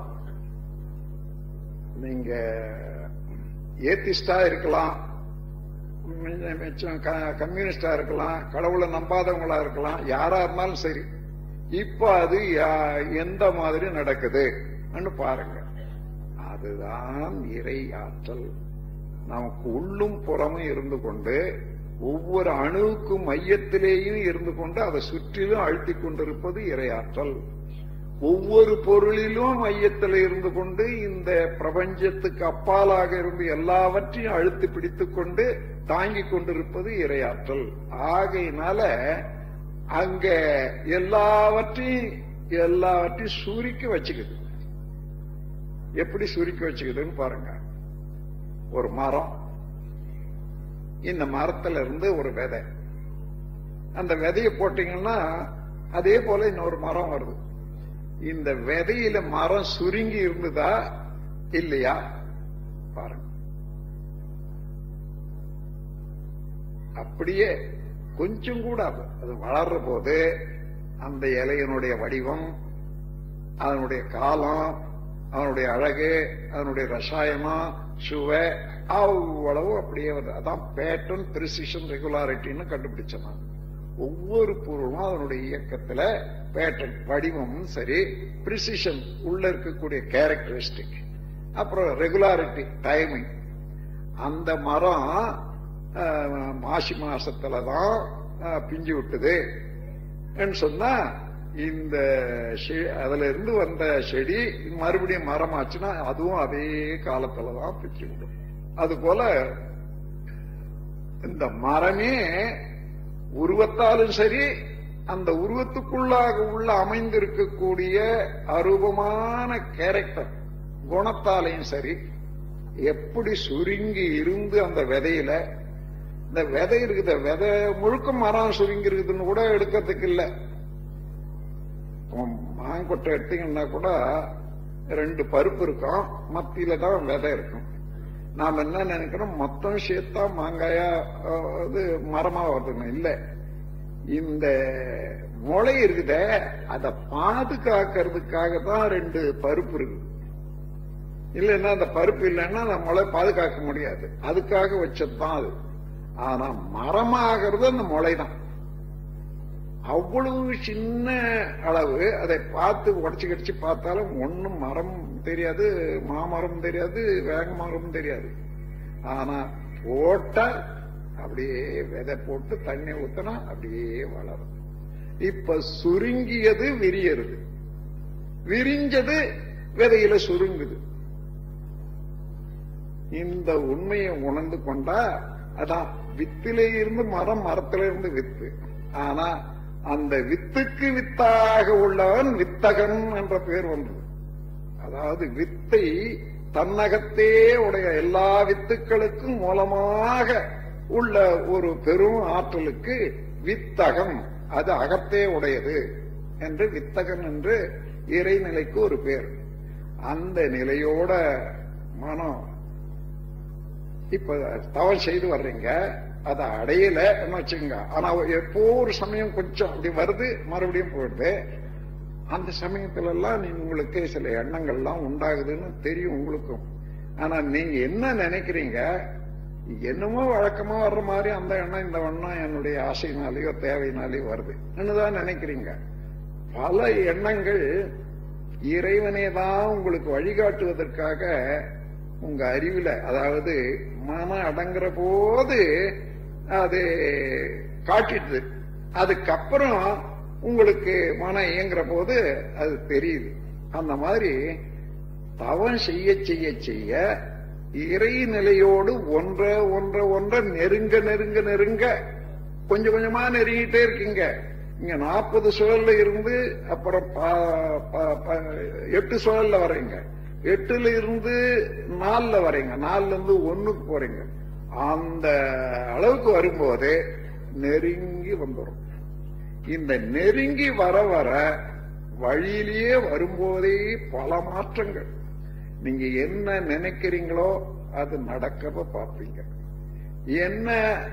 S1: நீங்க ஏத்திஸ்டா இருக்கலாம் மிச்சம் கம்யூனிஸ்டா இருக்கலாம் கடவுளை நம்பாதவங்களா இருக்கலாம் யாரா இருந்தாலும் சரி இப்ப அது எந்த மாதிரி நடக்குது பாருங்க அதுதான் இறை ஆற்றல் நமக்கு உள்ளும் புறமும் இருந்து கொண்டு ஒவ்வொரு அணுவுக்கும் மையத்திலேயும் இருந்து கொண்டு அதை சுற்றிலும் அழுத்தி கொண்டிருப்பது இரையாற்றல் ஒவ்வொரு பொருளிலும் மையத்தில் இருந்து கொண்டு இந்த பிரபஞ்சத்துக்கு அப்பாலாக இருந்து எல்லாவற்றையும் அழுத்தி பிடித்துக் கொண்டு தாங்கிக் கொண்டிருப்பது இரையாற்றல் ஆகையினால அங்க எல்லாவற்றையும் எல்லாவற்றையும் சுருக்கி வச்சுக்குது எப்படி சுருக்கி வச்சுக்குதுன்னு பாருங்க ஒரு மரம் இந்த மரத்துல இருந்து ஒரு விதை அந்த விதையை போட்டீங்கன்னா அதே போல இன்னொரு மரம் வருது இந்த விதையில மரம் சுருங்கி இருந்ததா இல்லையா பாருங்க அப்படியே கொஞ்சம் கூட அது வளர்ற போது அந்த இலையினுடைய வடிவம் அதனுடைய காலம் அதனுடைய அழகு அதனுடைய ரசாயனம் சுவை அவ்வளவு அப்படியே வருது அதான் பேட்டர்ன் பிரிசிஷன் ரெகுலாரிட்டின்னு கண்டுபிடிச்சேன் நான் ஒவ்வொரு பொருளும் அதனுடைய இயக்கத்துல பேட்டர்ன் வடிவமும் சரி பிரிசிஷன் உள்ள இருக்கக்கூடிய கேரக்டரிஸ்டிக் அப்புறம் ரெகுலாரிட்டி டைமிங் அந்த மரம் மாசி மாசத்துலதான் பிஞ்சு விட்டுது சொன்னா இந்த அதுல இருந்து வந்த செடி மறுபடியும் மரமாச்சுன்னா அதுவும் அதே காலத்துலதான் பிச்சு விடும் அது போல இந்த மரமே உருவத்தாலும் சரி அந்த உருவத்துக்குள்ளாக உள்ள அமைந்திருக்கக்கூடிய அரூபமான கேரக்டர் குணத்தாலையும் சரி எப்படி சுருங்கி இருந்து அந்த விதையில இந்த விதை இருக்குது விதை முழுக்க மரம் சுருங்கி இருக்குதுன்னு கூட எடுக்கிறதுக்கு இல்லை மாங்கொட்டை எடுத்தீங்கன்னா கூட ரெண்டு பருப்பு இருக்கும் மத்தியில தான் விதை இருக்கும் நாம் என்ன நினைக்கிறோம் மொத்தம் சேர்த்தா மாங்காயா இது மரமா வருதுன்னு இல்ல இந்த முளை இருக்குத அதை பாதுகாக்கிறதுக்காக தான் ரெண்டு பருப்பு இருக்குது இல்லைன்னா அந்த பருப்பு இல்லைன்னா அந்த முளை பாதுகாக்க முடியாது அதுக்காக வச்சதுதான் அது ஆனா மரமாகிறது அந்த முளை தான் அவ்வளவு சின்ன அளவு அதை பார்த்து உடச்சு கடிச்சு பார்த்தாலும் ஒன்னும் மரம் தெரியாது மாமரம் தெரியாது வேக மரம் தெரியாது ஆனா போட்டா அப்படியே விதை போட்டு தண்ணி ஊத்தினா அப்படியே வளரும் இப்ப சுருங்கியது விரியறது விரிஞ்சது விதையில சுருங்குது இந்த உண்மையை உணர்ந்து கொண்டா அதான் வித்திலே இருந்து மரம் மரத்தில இருந்து வித்து ஆனா அந்த வித்துக்கு வித்தாக உள்ளவன் வித்தகன் என்ற பெயர் வந்தது அதாவது வித்தை தன்னகத்தே உடைய எல்லா வித்துக்களுக்கும் மூலமாக உள்ள ஒரு பெரும் ஆற்றலுக்கு வித்தகம் அது அகத்தே உடையது என்று வித்தகன் என்று இறைநிலைக்கு ஒரு பேர் அந்த நிலையோட மனம் இப்ப தவம் செய்து வர்றீங்க அதை அடையல வச்சுங்க ஆனா எப்போ ஒரு சமயம் கொஞ்சம் அப்படி வருது மறுபடியும் போயிடுது அந்த சமயத்துல எல்லாம் நீ உங்களுக்கு சில எண்ணங்கள்லாம் உண்டாகுதுன்னு தெரியும் உங்களுக்கும் ஆனா நீங்க என்ன நினைக்கிறீங்க என்னமோ வழக்கமா வர்ற மாதிரி அந்த எண்ணம் இந்த எண்ணம் என்னுடைய ஆசையினாலேயோ தேவையினாலேயோ வருது தான் நினைக்கிறீங்க பல எண்ணங்கள் இறைவனே தான் உங்களுக்கு வழிகாட்டுவதற்காக உங்க அறிவுல அதாவது மனம் அடங்குற போது அது காட்டிடுது அதுக்கப்புறம் உங்களுக்கு மனம் இயங்குற போது அது தெரியுது அந்த மாதிரி தவம் செய்ய செய்ய செய்ய இறைநிலையோடு ஒன்ற ஒன்ற ஒன்ற நெருங்க நெருங்க நெருங்க கொஞ்சம் கொஞ்சமா நெருங்கிட்டே இருக்கீங்க இங்க நாற்பது சுழல்ல இருந்து அப்புறம் எட்டு சுழல்ல வர்றீங்க எட்டுல இருந்து நாலுல வரீங்க நாலுல இருந்து ஒண்ணுக்கு போறீங்க அந்த அளவுக்கு வரும்போது நெருங்கி வந்துடும் இந்த நெருங்கி வர வர வழியிலேயே வரும்போதே பல மாற்றங்கள் நீங்க என்ன நினைக்கிறீங்களோ அது நடக்கிறத பார்ப்பீங்க என்ன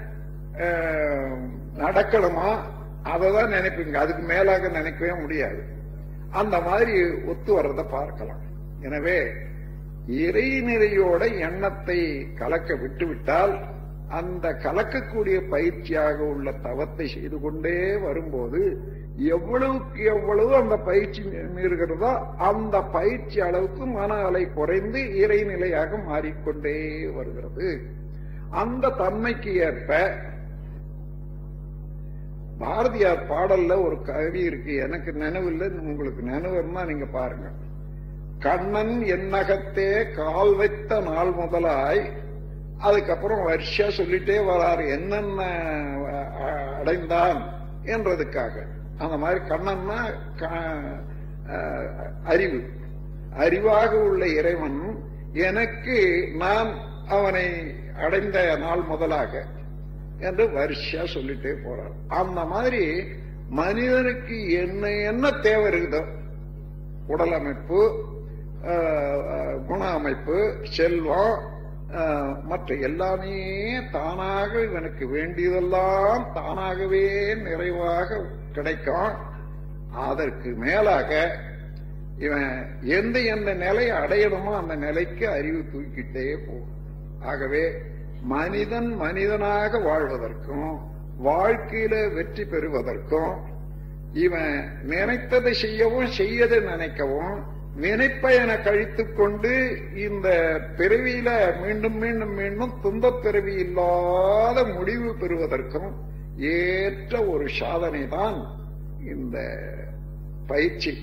S1: நடக்கணுமா அதை தான் நினைப்பீங்க அதுக்கு மேலாக நினைக்கவே முடியாது அந்த மாதிரி ஒத்து வர்றதை பார்க்கலாம் எனவே இறைநிலையோட எண்ணத்தை கலக்க விட்டுவிட்டால் அந்த கலக்கக்கூடிய பயிற்சியாக உள்ள தவத்தை செய்து கொண்டே வரும்போது எவ்வளவுக்கு எவ்வளவு அந்த பயிற்சி மீறுகிறதோ அந்த பயிற்சி அளவுக்கு மன அலை குறைந்து இறைநிலையாக மாறிக்கொண்டே வருகிறது அந்த தன்மைக்கு ஏற்ப பாரதியார் பாடல்ல ஒரு கவி இருக்கு எனக்கு நினைவில்லை உங்களுக்கு நினைவுன்னா நீங்க பாருங்க கண்ணன் என்னகத்தே கால் வைத்த நாள் முதலாய் அதுக்கப்புறம் வருஷா சொல்லிட்டே வராரு என்னென்ன அடைந்தான் என்றதுக்காக அந்த மாதிரி கண்ணன்னா அறிவு அறிவாக உள்ள இறைவன் எனக்கு நான் அவனை அடைந்த நாள் முதலாக என்று வரிசையா சொல்லிட்டே போறார் அந்த மாதிரி மனிதனுக்கு என்ன என்ன தேவை இருக்குதோ உடல் அமைப்பு குண அமைப்பு செல்வம் மற்ற எல்லாமே தானாக இவனுக்கு வேண்டியதெல்லாம் தானாகவே நிறைவாக கிடைக்கும் அதற்கு மேலாக இவன் எந்த எந்த நிலையை அடையணுமோ அந்த நிலைக்கு அறிவு தூக்கிட்டே போகும் ஆகவே மனிதன் மனிதனாக வாழ்வதற்கும் வாழ்க்கையில வெற்றி பெறுவதற்கும் இவன் நினைத்ததை செய்யவும் செய்யதை நினைக்கவும் நினைப்பயனை கழித்துக் கொண்டு இந்த பிறவியில மீண்டும் மீண்டும் மீண்டும் துன்பப் பிறவி இல்லாத முடிவு பெறுவதற்கும் ஏற்ற ஒரு சாதனை தான் இந்த பயிற்சி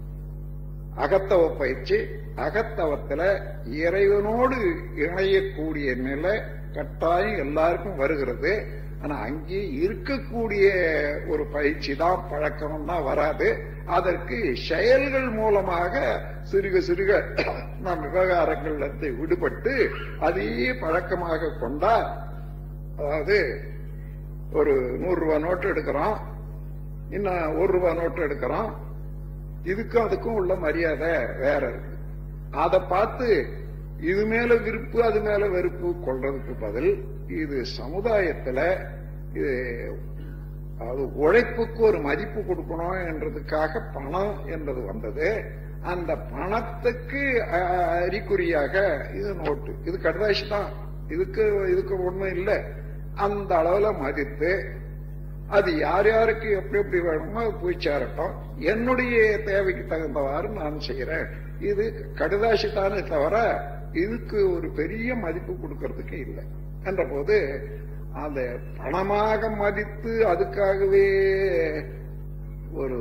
S1: அகத்தவ பயிற்சி அகத்தவத்துல இறைவனோடு இணையக்கூடிய நிலை கட்டாயம் எல்லாருக்கும் வருகிறது ஆனா அங்கே இருக்கக்கூடிய ஒரு பயிற்சி தான் பழக்கம் தான் வராது அதற்கு செயல்கள் மூலமாக சிறுக சிறுக நம் விவகாரங்கள்ல இருந்து விடுபட்டு அதையே பழக்கமாக கொண்டா அதாவது ஒரு நூறு ரூபாய் நோட்டு எடுக்கிறோம் இன்னும் ஒரு ரூபாய் நோட்டு எடுக்கிறோம் இதுக்கும் அதுக்கும் உள்ள மரியாதை வேற இருக்கு அதை பார்த்து இது மேல விருப்பு அது மேல வெறுப்பு கொள்றதுக்கு பதில் இது சமுதாயத்துல இது அது உழைப்புக்கு ஒரு மதிப்பு கொடுக்கணும் என்றதுக்காக பணம் என்றது வந்தது அந்த பணத்துக்கு அறிகுறியாக இது நோட்டு இது கடுதாசி தான் இதுக்கு இதுக்கு ஒண்ணும் இல்லை அந்த அளவுல மதித்து அது யார் யாருக்கு எப்படி எப்படி வேணுமோ அது போய் சேரட்டும் என்னுடைய தேவைக்கு தகுந்தவாறு நான் செய்யறேன் இது கடுதாசி தானே தவிர இதுக்கு ஒரு பெரிய மதிப்பு கொடுக்கறதுக்கு இல்லை என்ற போது அதை பணமாக மதித்து அதுக்காகவே ஒரு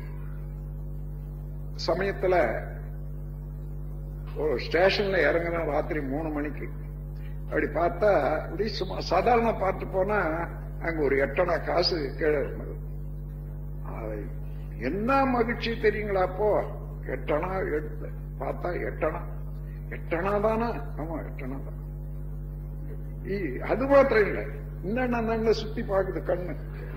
S1: சமயத்துல ஒரு ஸ்டேஷன்ல இறங்கின ராத்திரி மூணு மணிக்கு அப்படி பார்த்தா இப்படி சும்மா சாதாரண பார்த்து போனா அங்க ஒரு எட்டணா காசு கீழே இருந்தது அது என்ன மகிழ்ச்சி தெரியுங்களா அப்போ எட்டணா எடுத்து பார்த்தா எட்டணா எட்டணா தானா ஆமா எட்டணா தான் இ- அது மாத்திரம் இல்லை இன்னும் சுத்தி பாக்குது கண்ணு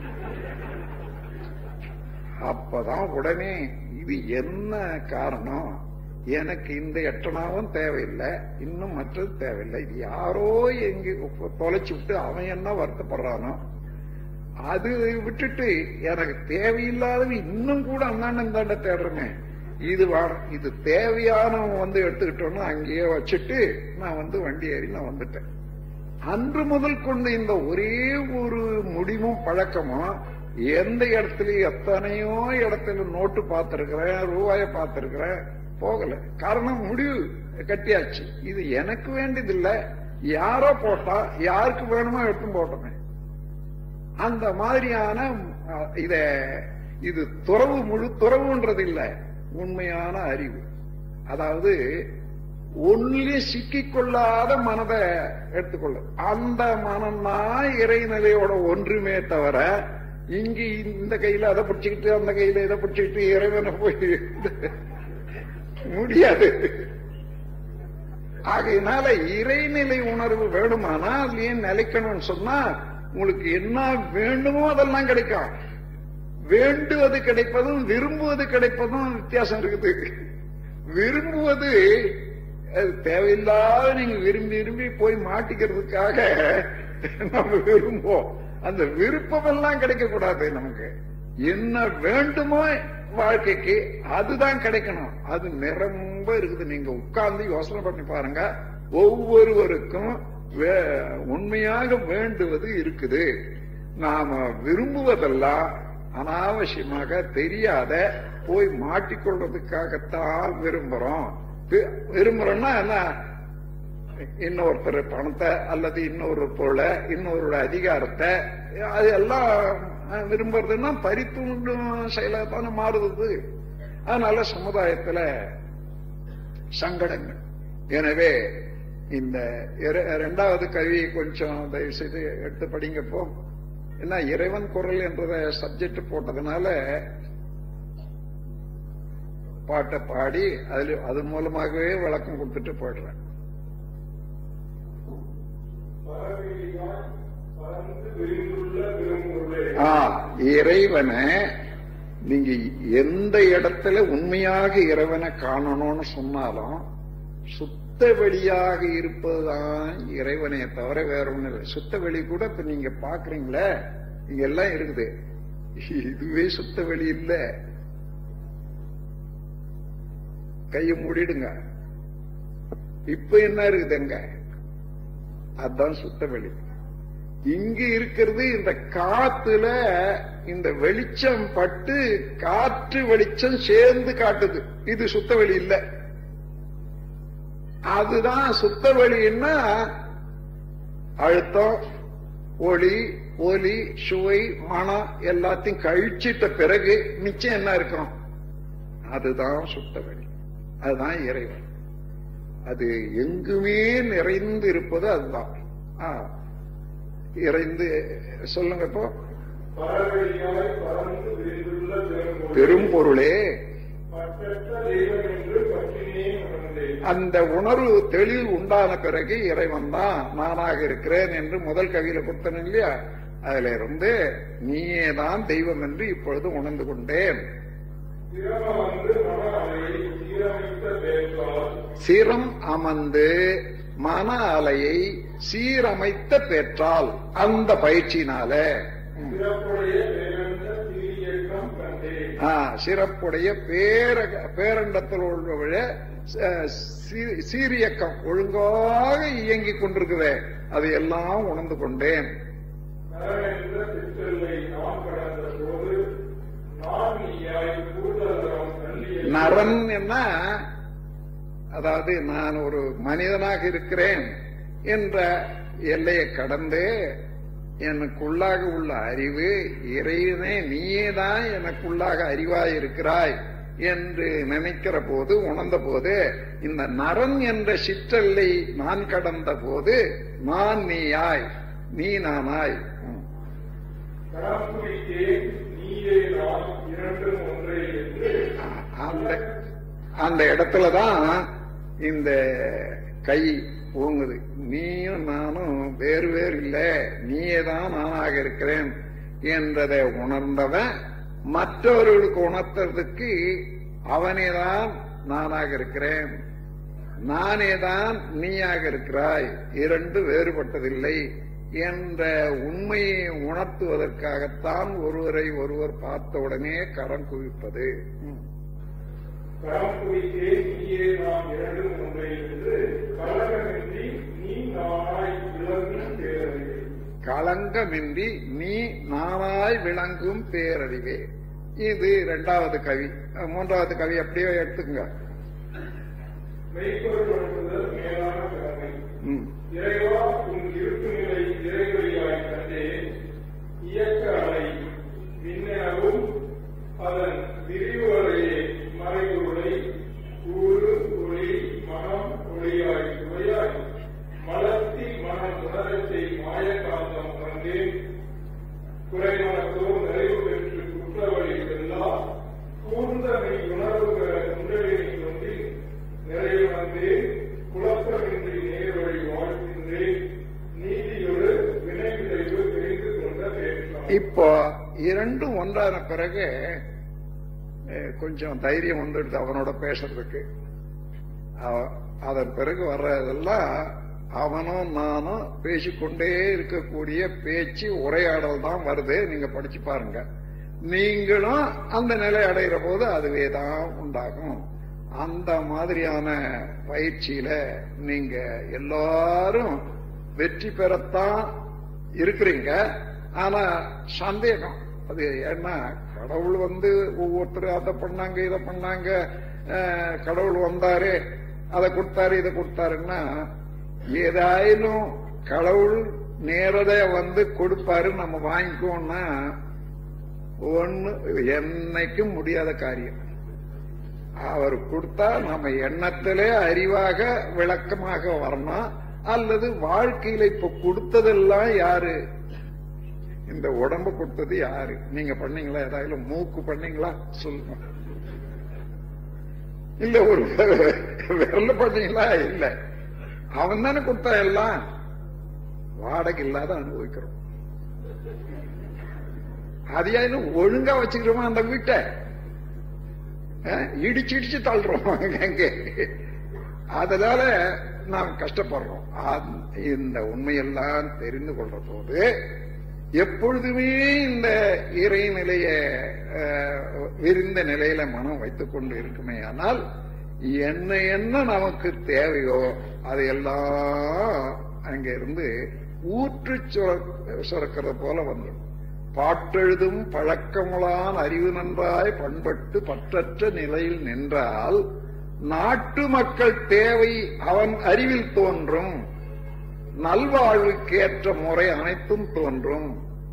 S1: அப்பதான் உடனே இது என்ன காரணம் எனக்கு இந்த எட்டனாவும் தேவையில்லை இன்னும் மற்றது தேவையில்லை இது யாரோ எங்க தொலைச்சு விட்டு அவன் என்ன வருத்தப்படுறானோ அது விட்டுட்டு எனக்கு தேவையில்லாதது இன்னும் கூட அந்தாண்ட இந்தாண்ட தேடுறேனே இது வா- இது தேவையானவன் வந்து எடுத்துக்கிட்டோன்னு அங்கேயே வச்சுட்டு நான் வந்து வண்டி ஏறி நான் வந்துட்டேன் அன்று முதல் கொண்டு இந்த ஒரே ஒரு முடிவும் பழக்கமும் எந்த இடத்துல எத்தனையோ இடத்துல நோட்டு பார்த்திருக்கிறேன் ரூபாய பார்த்திருக்கிறேன் போகல காரணம் முடிவு கட்டியாச்சு இது எனக்கு வேண்டியதில்லை யாரோ போட்டா யாருக்கு வேணுமோ எடுத்து போட்டோமே அந்த மாதிரியான அஹ், இத இது துறவு முழு துறவுன்றது இல்ல உண்மையான அறிவு அதாவது ஒன்றிலே சிக்கிக்கொள்ளாத மனதை எடுத்துக்கொள்ள அந்த மனம்தான் இறைநிலையோட ஒன்றுமே தவிர இங்கு இந்த கையில அதை பிடிச்சுக்கிட்டு அந்த கையில இதை பிடிச்சுக்கிட்டு இறைவனை போய் முடியாது ஆகையினால இறைநிலை உணர்வு வேணுமானா அதுலயே நிலைக்கணும்னு சொன்னா உங்களுக்கு என்ன வேண்டுமோ அதெல்லாம் கிடைக்கும் வேண்டுவது கிடைப்பதும் விரும்புவது கிடைப்பதும் வித்தியாசம் இருக்குது விரும்புவது அது தேவையில்லாத நீங்க விரும்பி விரும்பி போய் மாட்டிக்கிறதுக்காக நம்ம விரும்புவோம் அந்த விருப்பம் எல்லாம் கிடைக்க கூடாது நமக்கு என்ன வேண்டுமோ வாழ்க்கைக்கு அதுதான் கிடைக்கணும் அது நிரம்ப இருக்குது நீங்க உட்கார்ந்து யோசனை பண்ணி பாருங்க ஒவ்வொருவருக்கும் வே- உண்மையாக வேண்டுவது இருக்குது நாம விரும்புவதெல்லாம் அனாவசியமாக தெரியாத போய் மாட்டிக்கொள்றதுக்காகத்தான் விரும்புறோம் வி- விரும்புறோம்னா என்ன இன்னொருத்தர் பணத்தை அல்லது இன்னொரு பொருளை இன்னொரு அதிகாரத்தை அது எல்லாம் அஹ், விரும்புறதுன்னா பறித்துண்டும் செயலாக தானே மாறுது அதனால சமுதாயத்துல சங்கடங்கள் எனவே இந்த இர- இரண்டாவது கவியை கொஞ்சம் தயவு செய்து எடுத்து படிங்கப்போ என்ன இறைவன் குரல் என்றத சப்ஜெக்ட் போட்டதுனால பாட்டை பாடி அதுல அது மூலமாகவே விளக்கம் கொடுத்துட்டு போயிடுறேன்
S2: பறவையாய் பறந்து விரிந்துள்ள பெரும்பொருளே
S1: ஆ, இறைவனை நீங்க எந்த இடத்துல உண்மையாக இறைவனை காணணும்னு சொன்னாலும் சுத்த வெளியாக இருப்பதுதான் இறைவனை தவிர வேற ஒண்ணு இல்லை சுத்த வெளி கூட இப்ப நீங்க பாக்குறீங்களே இங்க எல்லாம் இருக்குது இதுவே சுத்த வெளி இல்ல கையை மூடிடுங்க இப்ப என்ன இருக்குதுங்க அதுதான் சுத்த வெளி இங்க இருக்கிறது இந்த காத்துல இந்த வெளிச்சம் பட்டு காற்று வெளிச்சம் சேர்ந்து காட்டுது இது சுத்த வெளி இல்ல அதுதான் சுத்த வெளின்னா அழுத்தம் ஒளி ஒலி சுவை மனம் எல்லாத்தையும் கழிச்சிட்ட பிறகு மிச்சம் என்ன இருக்கும் அதுதான் சுத்த வெளி அதுதான் இறைவன் அது எங்குமே நிறைந்து இருப்பது அதுதான் ஆ, இறைந்து சொல்லுங்க இப்போ
S2: பறவையாய் பறந்து விரிந்துள்ள பெரும்பொருளே
S1: பெரும்பொருளே
S2: பற்றற்ற தெய்வம் என்று பற்றினே உணர்ந்தேன்
S1: அந்த உணர்வு தெளிவு உண்டான பிறகு இறைவன் தான் நானாக இருக்கிறேன் என்று முதல் கவியில கொடுத்தன இல்லையா அதுல இருந்து நீயே தான் தெய்வம் என்று இப்பொழுது உணர்ந்து கொண்டேன்
S2: சிரம வந்து மன அலையை சீரமைத்த பேச்சால்
S1: சிரம் அமர்ந்து மன அலையை சீரமைத்த பெற்றால் அந்த பயிற்சியினால ம்.
S2: சிறப்புடைய பேரந்த சீரியக்கம் கண்டேன்
S1: ஆ, சிறப்புடைய பேர பேரண்டத்தில் உள்ளவழ சீரியக்கம் ஒழுங்காக இயங்கிக் கொண்டிருக்குதே அதை எல்லாம் உணர்ந்து கொண்டேன்
S2: நரன் என்ற சிற்றலை நான் கடந்த போது நான் நீயாய் கூட்டலம் தள்ளிய
S1: நரன் என்ன அதாவது நான் ஒரு மனிதனாக இருக்கிறேன் என்ற எல்லையை கடந்து எனக்குள்ளாக உள்ள அறிவு இறைவனே நீயே தான் எனக்குள்ளாக அறிவாய் இருக்கிறாய் என்று நினைக்கிற போது உணர்ந்த போது இந்த நரன் என்ற சிற்றல்லை நான் கடந்த போது நான் நீயாய் நீ நானாய் ம்.
S2: கடாம்புலிக்கே நீயே நான் இரண்டும் ஒன்றே என்று
S1: அந்த அந்த இடத்துலதான் இந்த கை ஓங்குது நீயும் நானும் வேறு வேறு இல்ல நீயே தான் நானாக இருக்கிறேன் என்றதை உணர்ந்தவன் மற்றவர்களுக்கு உணர்த்துறதுக்கு அவனேதான் நானாக இருக்கிறேன் நானேதான் நீயாக இருக்கிறாய் இரண்டு வேறுபட்டதில்லை என்ற உண்மையை உணர்த்துவதற்காகத்தான் ஒருவரை ஒருவர் பார்த்தவுடனே கரம் குவிப்பது ம்.
S2: கடாம்புலிக்கே நீயே நான் இரண்டும் ஒன்றே என்று கலகமின்றி நீ நானாய் விளங்கும் பேரறிவே
S1: களங்கமின்றி நீ நானாய் விளங்கும் பேரறிவே இது இரண்டாவது கவி அஹ் மூன்றாவது கவி அப்படியே எடுத்துக்கங்க
S2: மெய்ப்பொருள் வழங்குதல் மேலான கடமை
S1: ம்.
S2: இறைவா உன் இருப்பு நிலை இறைவழியாய் கண்டேன் இயக்க அலை விண்ணெனவும் அதன் விரிவுரையே மறைவுரை ஊறு ஒளி மனம் ஒளியாய் சுவையாய் மலர்த்தி மனம் உணரத்தை மாயகாந்தம் கண்டேன் குறைமனத்தோ நிறைவு பெற்று குற்றவழி செல்லா கூர்ந்த மெய் உணர்வு பெற குண்டலினை கொண்டில் நிறைவுணர்ந்தேன் குழப்பமின்றி நேர்வழி வாழ்கின்றேன் நீதியொரு வினை விளைவு தெரிந்து கொண்ட பேற்றம்
S1: இப்போ இரண்டும் ஒன்றான பிறகு அஹ், கொஞ்சம் தைரியம் வந்துடுது அவனோட பேசுறதுக்கு அவ- அதன் பிறகு வர்றதெல்லாம் அவனும் நானும் பேசிக்கொண்டே இருக்கக்கூடிய பேச்சு உரையாடல் தான் வருது நீங்க படிச்சு பாருங்க நீங்களும் அந்த நிலை அடைகிற போது அதுவே தான் உண்டாகும் அந்த மாதிரியான பயிற்சியில நீங்க எல்லாரும் வெற்றி பெறத்தான் இருக்கிறீங்க ஆனா சந்தேகம் அது ஏன்னா கடவுள் வந்து ஒவ்வொருத்தரும் அதை பண்ணாங்க இதை பண்ணாங்க அஹ், கடவுள் வந்தாரு அதை கொடுத்தாரு இதை கொடுத்தாருன்னா ஏதாயிலும் கடவுள் நேரடியா வந்து கொடுப்பாரு நம்ம வாங்கிக்கோன்னா ஒண்ணு என்னைக்கும் முடியாத காரியம் அவர் கொடுத்தா நம்ம எண்ணத்திலே அறிவாக விளக்கமாக வரணும் அல்லது வாழ்க்கையில இப்ப கொடுத்ததெல்லாம் யாரு இந்த உடம்பு கொடுத்தது யாரு நீங்க பண்ணீங்களா ஏதாவது மூக்கு பண்ணீங்களா சொல்லுங்க இல்ல ஒரு விரல பண்ணீங்களா இல்ல அவன் தானே கொடுத்தா எல்லாம் வாடகை இல்லாத அனுபவிக்கிறோம் அதையாலும் ஒழுங்கா வச்சுக்கிறோமா அந்த வீட்டை அஹ், இடிச்சு இடிச்சு தள்ளுறோம் அங்க அதனால நாம் கஷ்டப்படுறோம் அந்த- இந்த உண்மையெல்லாம் தெரிந்து கொள்ற போது எப்பொழுதுமே இந்த இறைநிலைய அஹ், விரிந்த நிலையில மனம் வைத்துக் கொண்டு இருக்குமே ஆனால் என்ன என்ன நமக்கு தேவையோ அதையெல்லாம் அங்க இருந்து ஊற்று சுர- சுரக்கிறது போல வந்துடும் பாட்டெழுதும் பழக்கமுளான் அறிவு நன்றாய் பண்பட்டு பற்றற்ற நிலையில் நின்றால் நாட்டு மக்கள் தேவை அவன் அறிவில் தோன்றும் நல்வாழ்வுக்கேற்ற முறை அனைத்தும் தோன்றும்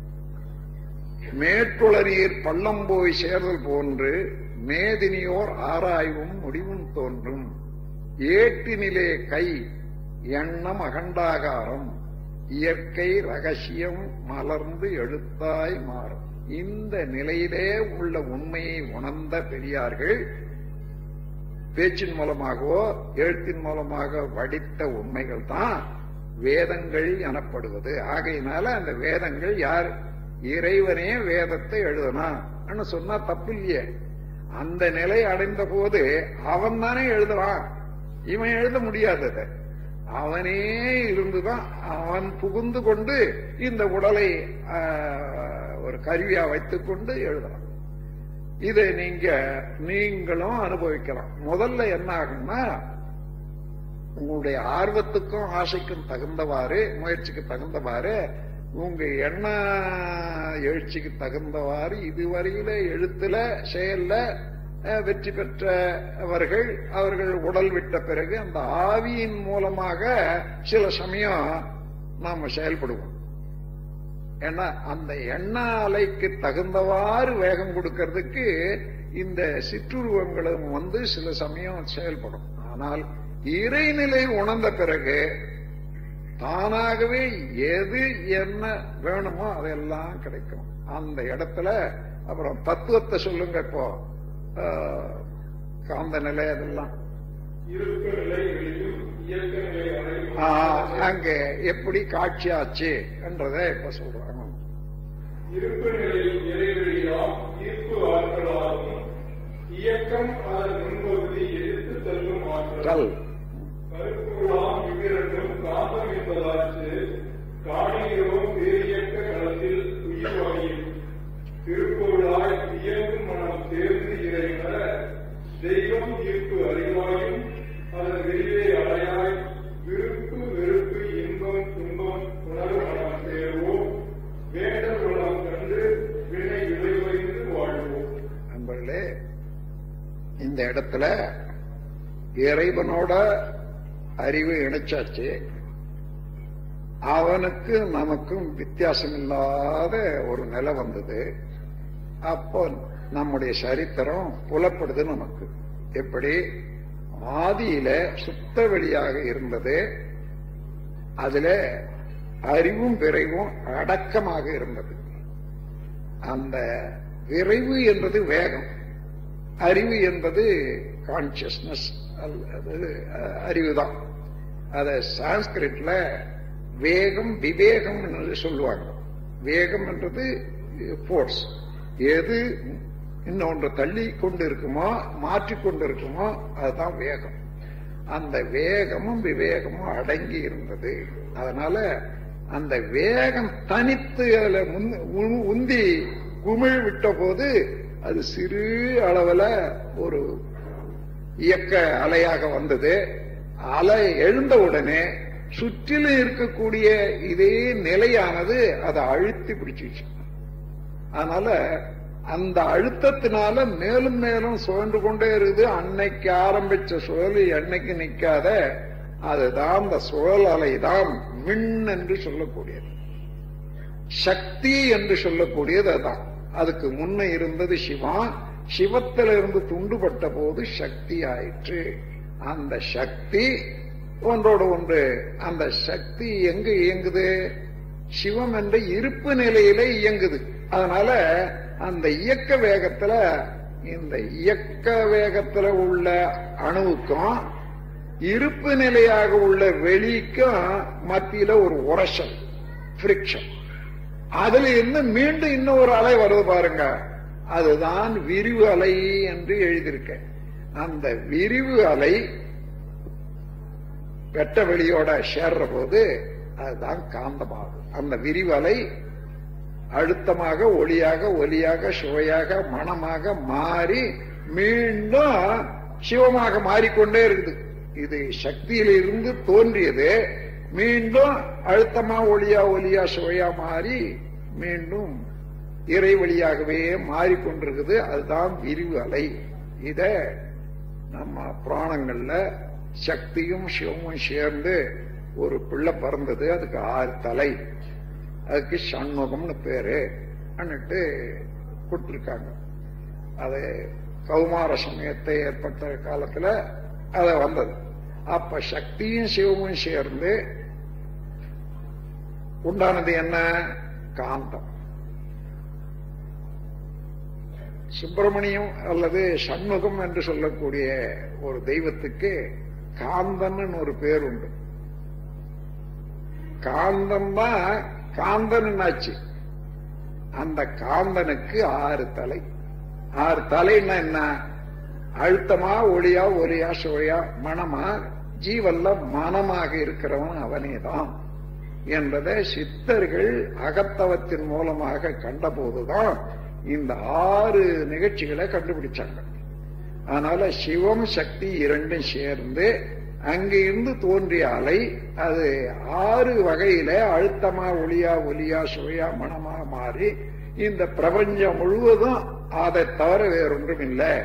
S1: மேற்றுளநீர் பள்ளம் போய் சேர்தல் போன்று மேதினியோர் ஆராய்வும் முடிவும் தோன்றும் ஏட்டினிலே கை எண்ணம் அகண்டாகாரம் இயற்கை ரகசியம் மலர்ந்து எழுத்தாய் மாறும் இந்த நிலையிலே உள்ள உண்மையை உணர்ந்த பெரியார்கள் பேச்சின் மூலமாகவோ எழுத்தின் மூலமாக வடித்த உண்மைகள் தான் வேதங்கள் எனப்படுவது ஆகையினால அந்த வேதங்கள் யார் இறைவனே வேதத்தை எழுதணும் சொன்னா தப்பு இல்லையே அந்த நிலை அடைந்த போது அவன் தானே எழுதுறான் இவன் எழுத முடியாதது அவனே இருந்துதான் அவன் புகுந்து கொண்டு இந்த உடலை ஆஹ், ஒரு கருவியா வைத்துக் கொண்டு எழுதலாம் இதை நீங்க நீங்களும் அனுபவிக்கலாம் முதல்ல என்ன ஆகும்னா உங்களுடைய ஆர்வத்துக்கும் ஆசைக்கும் தகுந்தவாறு முயற்சிக்கு தகுந்தவாறு உங்க எண்ண எழுச்சிக்கு தகுந்தவாறு இதுவரையில எழுத்துல செயல்ல அஹ், வெற்றி பெற்றவர்கள் அவர்கள் உடல் விட்ட பிறகு அந்த ஆவியின் மூலமாக சில சமயம் நாம செயல்படுவோம் ஏன்னா அந்த எண்ண அலைக்கு தகுந்தவாறு வேகம் கொடுக்கறதுக்கு இந்த சிற்றுருவங்களும் வந்து சில சமயம் செயல்படும் ஆனால் இறைநிலை உணர்ந்த பிறகு தானாகவே எது என்ன வேணுமோ அதெல்லாம் கிடைக்கும் அந்த இடத்துல அப்புறம் தத்துவத்தை சொல்லுங்க இப்போ ஆஹ், காந்த நிலை அதெல்லாம்
S2: இருப்பு நிலைகளிலும் இயக்க நிலை அடையும்
S1: ஆஹ், அங்க எப்படி காட்சியாச்சு என்றதை இப்ப சொல்றாங்க
S2: இருப்பு நிலையில் இறைவெளியாம் ஈர்ப்பு ஆற்றலாகும் இயக்கம் அதன் முன்பகுதி எதிர்த்து செல்லும் ஆற்றல்
S1: கல்
S2: கருப்பொருளாம் இவ்விரண்டும் காந்தம் என்பதாச்சு காணிகிறோம் பேரியக்க களத்தில் உயிர் வகையில் திருப்பொருளாய் இயங்கும் மனம் தேர்ந்து இறைவர தெய்வம் ஈர்ப்பு அறிவாயும் அதன் விரிவை அடையாய் விருப்பு வெறுப்பு இன்பம் துன்பம் உணர்வு மனம் சேர்வோம் வேண்டல் உலகம் கண்டு வினை விளைவைந்து வாழ்வோம்
S1: நண்பர்களே இந்த இடத்துல இறைவனோட அறிவு இணைச்சாச்சு அவனுக்கு நமக்கும் வித்தியாசம் இல்லாத ஒரு நிலை வந்தது அப்போ நம்முடைய சரித்திரம் புலப்படுது நமக்கு எப்படி ஆதியில சுத்த வெளியாக இருந்தது அதுல அறிவும் விரைவும் அடக்கமாக இருந்தது அந்த விரைவு என்பது வேகம் அறிவு என்பது கான்சியஸ்னஸ் அல்லது அஹ், அறிவுதான் அத சான்ஸ்கிரிட்ல வேகம் விவேகம் என்று சொல்லுவாங்க வேகம் என்றது ஃபோர்ஸ் எது இன்னொன்று தள்ளி கொண்டு இருக்குமோ மாற்றிக்கொண்டு இருக்குமோ அதுதான் வேகம் அந்த வேகமும் விவேகமும் அடங்கி இருந்தது அதனால அந்த வேகம் தனித்து அதுல முன்- உ- உந்தி குமிழ் விட்ட போது அது சிறு அளவுல ஒரு இயக்க அலையாக வந்தது அலை எழுந்த உடனே சுற்றிலும் இருக்கக்கூடிய இதே நிலையானது அதை அழுத்தி பிடிச்சிச்சு அதனால அந்த அழுத்தத்தினால மேலும் மேலும் சுழன்று கொண்டே இருக்குது அன்னைக்கு ஆரம்பிச்ச சுழல் என்னைக்கு நிக்காத அதுதான் அந்த சுழல் அலைதான் மின் என்று சொல்லக்கூடியது சக்தி என்று சொல்லக்கூடியது அதான் அதுக்கு முன்ன இருந்தது சிவா சிவத்திலிருந்து துண்டுபட்ட போது சக்தி ஆயிற்று அந்த சக்தி ஒன்றோடு ஒன்று அந்த சக்தி எங்க இயங்குது சிவம் என்ற இருப்பு நிலையில இயங்குது அதனால அந்த இயக்க வேகத்துல இந்த இயக்க வேகத்துல உள்ள அணுவுக்கும் இருப்பு நிலையாக உள்ள வெளிக்கும் மத்தியில ஒரு உரசல் ஃபிரிக்ஷன் அதுல இருந்து மீண்டும் இன்னும் ஒரு அலை வருது பாருங்க அதுதான் விரிவு அலை என்று எழுதியிருக்கேன் அந்த விரிவு அலை வெட்ட வெளியோட சேர்ற போது அதுதான் காந்தமாகும் அந்த விரிவு அலை அழுத்தமாக ஒளியாக ஒலியாக சுவையாக மனமாக மாறி மீண்டும் சிவமாக மாறிக்கொண்டே இருக்குது இது சக்தியிலிருந்து தோன்றியது மீண்டும் அழுத்தமா ஒளியா ஒலியா சுவையா மாறி மீண்டும் இறை வழியாகவே மாறிக்கொண்டிருக்குது அதுதான் விரிவு அலை இத நம்ம புராணங்கள்ல சக்தியும் சிவமும் சேர்ந்து ஒரு பிள்ளை பிறந்தது அதுக்கு ஆறு தலை அதுக்கு சண்முகம்னு பேரு அன்னிட்டு கொடுத்திருக்காங்க அது கௌமார சமயத்தை ஏற்பட்ட காலத்துல அது வந்தது அப்ப சக்தியும் சிவமும் சேர்ந்து உண்டானது என்ன காந்தம் சுப்பிரமணியம் அல்லது சண்முகம் என்று சொல்லக்கூடிய ஒரு தெய்வத்துக்கு காந்தன் ஒரு பேர் உண்டு காந்தம் தான் காந்தன் ஆச்சு அந்த காந்தனுக்கு ஆறு தலை ஆறு தலைன்னா என்ன அழுத்தமா ஒளியா ஒலியா சுவையா மனமா ஜீவல்ல மனமாக இருக்கிறவன் அவனே தான் என்பதை சித்தர்கள் அகத்தவத்தின் மூலமாக கண்டபோதுதான் இந்த ஆறு நிகழ்ச்சிகளை கண்டுபிடிச்சாங்க அதனால சிவம் சக்தி இரண்டும் சேர்ந்து அங்கிருந்து தோன்றிய அலை அது ஆறு வகையில அழுத்தமா ஒளியா ஒலியா சுவையா மனமா மாறி இந்த பிரபஞ்சம் முழுவதும் அதை தவிர வேறொன்றும் இல்லை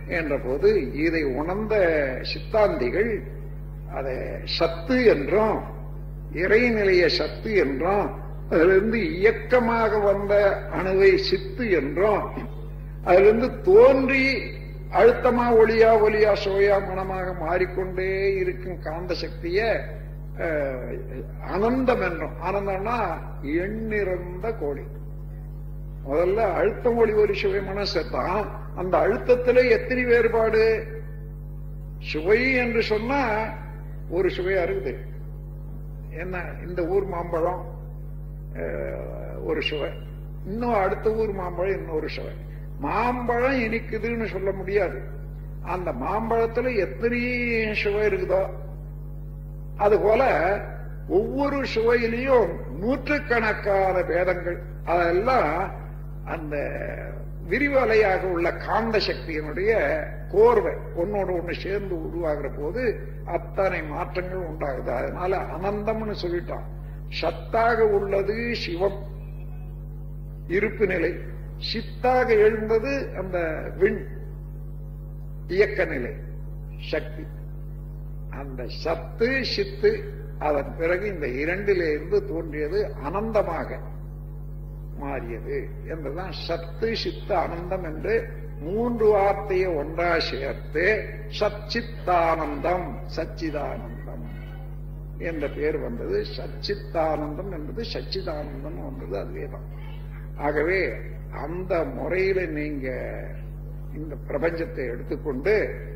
S1: என்ற போது இதை உணர்ந்த சித்தாந்திகள் அதை சத்து என்றும் இறைநிலைய சத்து என்றும் அதிலிருந்து இயக்கமாக வந்த அணுவை சித்து என்றும் அதிலிருந்து தோன்றி அழுத்தமா ஒளியா ஒலியா சுவையா மனமாக மாறிக்கொண்டே இருக்கும் காந்த சக்திய அஹ், அனந்தம் என்றும் ஆனந்தம்னா எண்ணிறந்த கோடி முதல்ல அழுத்தம் ஒளி ஒலி சுவை மனசு தான் அந்த அழுத்தத்திலே எத்தனை வேறுபாடு சுவை என்று சொன்னா ஒரு சுவையா இருக்குது என்ன இந்த ஊர் மாம்பழம் அஹ், ஒரு சுவை இன்னும் அடுத்த ஊர் மாம்பழம் இன்னொரு சுவை மாம்பழம் இனிக்குதுன்னு சொல்ல முடியாது அந்த மாம்பழத்துல எத்தனை சுவை இருக்குதோ அதுபோல ஒவ்வொரு சுவையிலையும் நூற்றுக்கணக்கான பேதங்கள் அதெல்லாம் அந்த விரிவலையாக உள்ள காந்த சக்தியினுடைய கோர்வை ஒன்னோட ஒண்ணு சேர்ந்து உருவாகிற போது அத்தனை மாற்றங்கள் உண்டாகுது அதனால அனந்தம்னு சொல்லிட்டான் சத்தாக உள்ளது சிவம் இருப்பு நிலை சித்தாக எழுந்தது அந்த விண் இயக்க நிலை சக்தி அந்த சத்து சித்து அதன் பிறகு இந்த இரண்டிலிருந்து தோன்றியது அனந்தமாக மாறியது என்றுதான் சத்து சித்து அனந்தம் என்று மூன்று வார்த்தையை ஒன்றா சேர்த்து சச்சித்தானந்தம் சச்சிதானந்தம் என்ற பெயர் வந்தது சச்சித்தானந்தம் என்பது சச்சிதானந்தம் வந்தது அதுவேதான் ஆகவே அந்த முறையில நீங்க இந்த பிரபஞ்சத்தை எடுத்துக்கொண்டு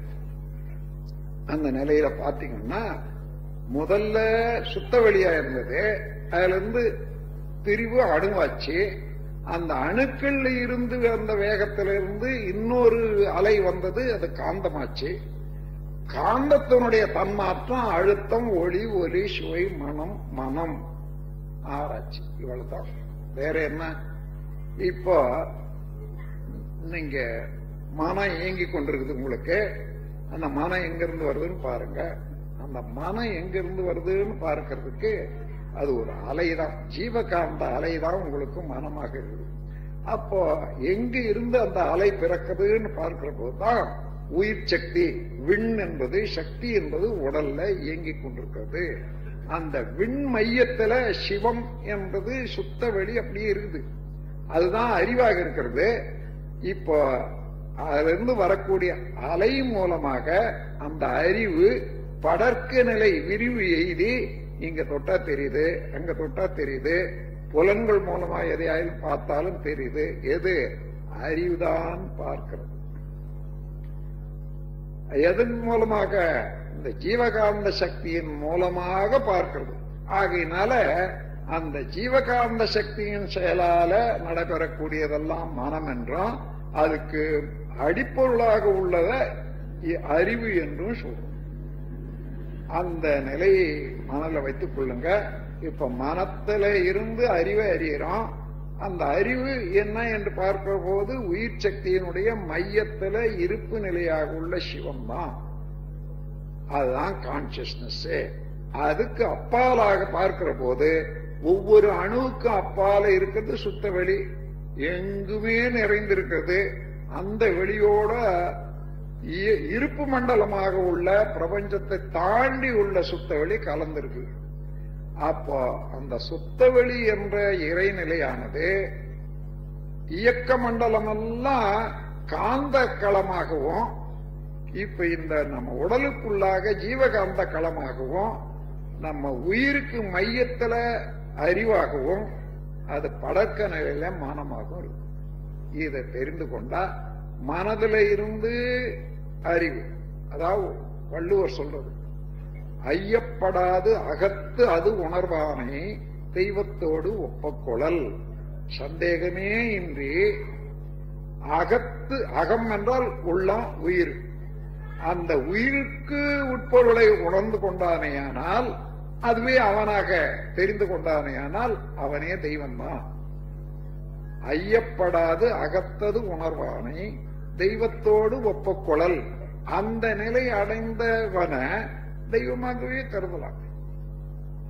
S1: அந்த நிலையில பாத்தீங்கன்னா முதல்ல சுத்த வெளியா இருந்தது அதுல இருந்து பிரிவு அணுவாச்சு அந்த அணுக்கள்ல இருந்து அந்த வேகத்திலிருந்து இன்னொரு அலை வந்தது அது காந்தமாச்சு காந்தத்தினுடைய தன்மாற்றம் அழுத்தம் ஒளி ஒலி சுவை மனம் மனம் ஆராய்ச்சி இவ்வளவுதான் வேற என்ன இப்போ நீங்க மனம் இயங்கி கொண்டிருக்குது உங்களுக்கு அந்த மனம் எங்க இருந்து வருதுன்னு பாருங்க அந்த மனம் எங்க இருந்து வருதுன்னு பார்க்கறதுக்கு அது ஒரு அலைதான் ஜீவகாந்த அலைதான் உங்களுக்கு மனமாக இருக்குது அப்போ எங்க இருந்து அந்த அலை பிறக்குதுன்னு பார்க்கிற போதுதான் உயிர் சக்தி விண் என்பது சக்தி என்பது உடல்ல இயங்கிக் கொண்டிருக்கிறது அந்த விண் மையத்துல சிவம் என்பது சுத்த வெளி அப்படியே இருக்குது அதுதான் அறிவாக இருக்கிறது இப்போ அதிலிருந்து வரக்கூடிய அலை மூலமாக அந்த அறிவு படர்க்க நிலை விரிவு எய்தி இங்க தொட்டா தெரியுது அங்க தொட்டா தெரியுது புலன்கள் மூலமா எதையாயும் பார்த்தாலும் தெரியுது எது அறிவுதான் பார்க்கிறது எதன் மூலமாக இந்த ஜீவகாந்த சக்தியின் மூலமாக பார்க்கிறது ஆகையினால அந்த ஜீவகாந்த சக்தியின் செயலால நடைபெறக்கூடியதெல்லாம் மனம் என்றும் அதுக்கு அடிப்பொருளாக உள்ளத இ- அறிவு என்றும் சொல்றோம் அந்த நிலையை மனதில் வைத்துக் கொள்ளுங்க இப்ப மனத்துல இருந்து அறிவை அறியறோம் அந்த அறிவு என்ன என்று பார்க்கிற போது உயிர் சக்தியினுடைய மையத்துல இருப்பு நிலையாக உள்ள சிவம் தான் அதுதான் கான்சியஸ்னஸ் அதுக்கு அப்பாலாக பார்க்கிற போது ஒவ்வொரு அணுவுக்கும் அப்பால இருக்கிறது சுத்த வெளி எங்குமே நிறைந்திருக்கிறது அந்த வெளியோட இ- இருப்பு மண்டலமாக உள்ள பிரபஞ்சத்தை தாண்டி உள்ள சுத்த வெளி கலந்திருக்கு அப்போ அந்த சுத்தவெளி என்ற இறைநிலையானது இயக்க மண்டலம் எல்லாம் காந்த களமாகவும் இப்ப இந்த நம்ம உடலுக்குள்ளாக ஜீவகாந்த களமாகவும் நம்ம உயிருக்கு மையத்துல அறிவாகவும் அது படக்க நிலையில மனமாகவும் இருக்கும் இதை தெரிந்து கொண்டா மனதில இருந்து அறிவு அதாவது வள்ளுவர் சொல்றது ஐயப்படாது அகத்து அது உணர்வானை தெய்வத்தோடு ஒப்பக்குழல் சந்தேகமே இன்றி அகத்து அகம் என்றால் உள்ளம் உயிர் அந்த உயிருக்கு உட்பொருளை உணர்ந்து கொண்டானேயானால் அதுவே அவனாக தெரிந்து கொண்டானேயானால் அவனே தெய்வம்தான் ஐயப்படாது அகத்தது உணர்வானை தெய்வத்தோடு ஒப்பக்குழல் அந்த நிலை அடைந்தவன தெய்வமாகவே கருதலாம்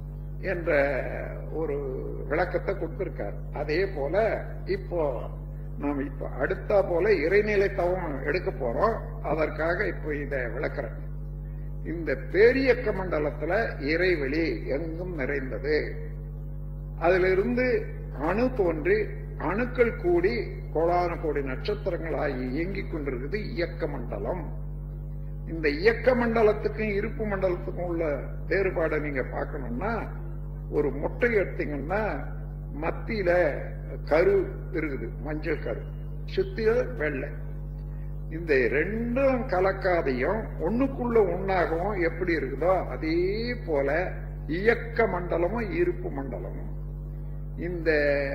S1: என்ற ஒரு விளக்கத்தை கொடுத்திருக்கார் அதே போல இப்போ நாம் இப்ப அடுத்தா போல இறைநிலை தவம் எடுக்க போறோம் அதற்காக இப்ப இதை விளக்குறேன் இந்த பேரியக்க மண்டலத்துல இறைவெளி எங்கும் நிறைந்தது அதிலிருந்து அணு தோன்றி அணுக்கள் கூடி கோடான கோடி நட்சத்திரங்கள் ஆகி இயங்கிக் கொண்டிருக்குது இயக்க மண்டலம் இந்த இயக்க மண்டலத்துக்கும் இருப்பு மண்டலத்துக்கும் உள்ள வேறுபாடை நீங்க பார்க்கணும்னா ஒரு முட்டை எடுத்தீங்கன்னா மத்தியில கரு இருக்குது மஞ்சள் கரு சுத்திய வெள்ளை இந்த ரெண்டும் கலக்காதையும் ஒண்ணுக்குள்ள ஒன்னாகவும் எப்படி இருக்குதோ அதே போல இயக்க மண்டலமும் இருப்பு மண்டலமும் இந்த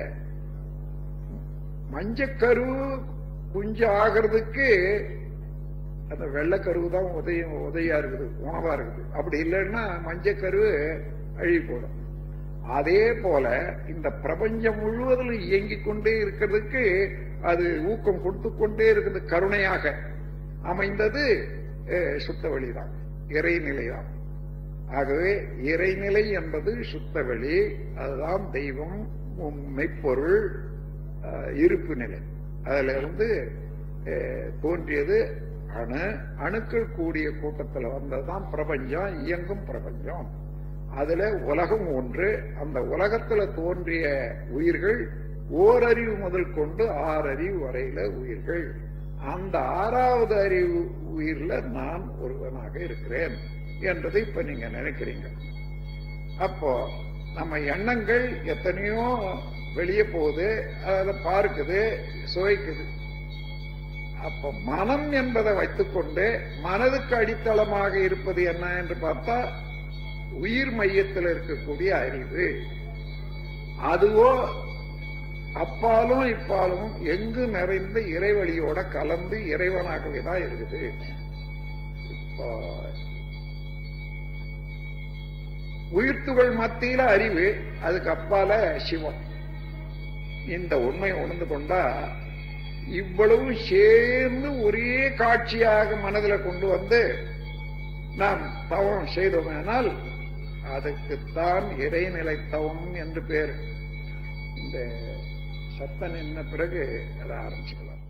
S1: மஞ்சக்கரு குஞ்சு ஆகிறதுக்கு அந்த வெள்ளைக்கருவு தான் உதயம் உதவியா இருக்குது உணவா இருக்குது அப்படி இல்லைன்னா மஞ்சக்கரு அழுகி போடும் அதே போல இந்த பிரபஞ்சம் முழுவதிலும் இயங்கிக் கொண்டே இருக்கிறதுக்கு அது ஊக்கம் கொடுத்து கொண்டே இருக்குது கருணையாக அமைந்தது அஹ், சுத்த வழிதான் இறைநிலைதான் ஆகவே இறைநிலை என்பது சுத்த வெளி அதுதான் தெய்வம் உம் மெய்ப்பொருள் அஹ், இருப்பு நிலை அதுல இருந்து அஹ், தோன்றியது அணு அணுக்கள் கூடிய கூட்டத்தில் வந்ததுதான் பிரபஞ்சம் இயங்கும் பிரபஞ்சம் அதுல உலகம் ஒன்று அந்த உலகத்துல தோன்றிய உயிர்கள் ஓரறிவு முதல் கொண்டு ஆறறிவு வரையில உயிர்கள் அந்த ஆறாவது அறிவு உயிர்ல நான் ஒருவனாக இருக்கிறேன் என்றதை இப்ப நீங்க நினைக்கிறீங்க அப்போ நம்ம எண்ணங்கள் எத்தனையோ வெளியே போகுது அதை பார்க்குது சுவைக்குது அப்ப மனம் என்பதை வைத்துக்கொண்டு மனதுக்கு அடித்தளமாக இருப்பது என்ன என்று பார்த்தா உயிர் மையத்தில் இருக்கக்கூடிய அறிவு அதுவோ அப்பாலும் இப்பாலும் எங்கு நிறைந்த இறைவழியோட கலந்து இறைவனாகவே தான் இருக்குது இப்போ உயிர்த்துகள் மத்தியில அறிவு அதுக்கு அப்பால சிவம் இந்த உண்மை உணர்ந்து கொண்டா இவ்வளவு சேர்ந்து ஒரே காட்சியாக மனதில் கொண்டு வந்து நாம் தவம் செய்தோமேனால் அதுக்குத்தான் இறைநிலை தவம் என்று பேர் இந்த சத்தம் நின்ன பிறகு அதை ஆரம்பிச்சுக்கலாம்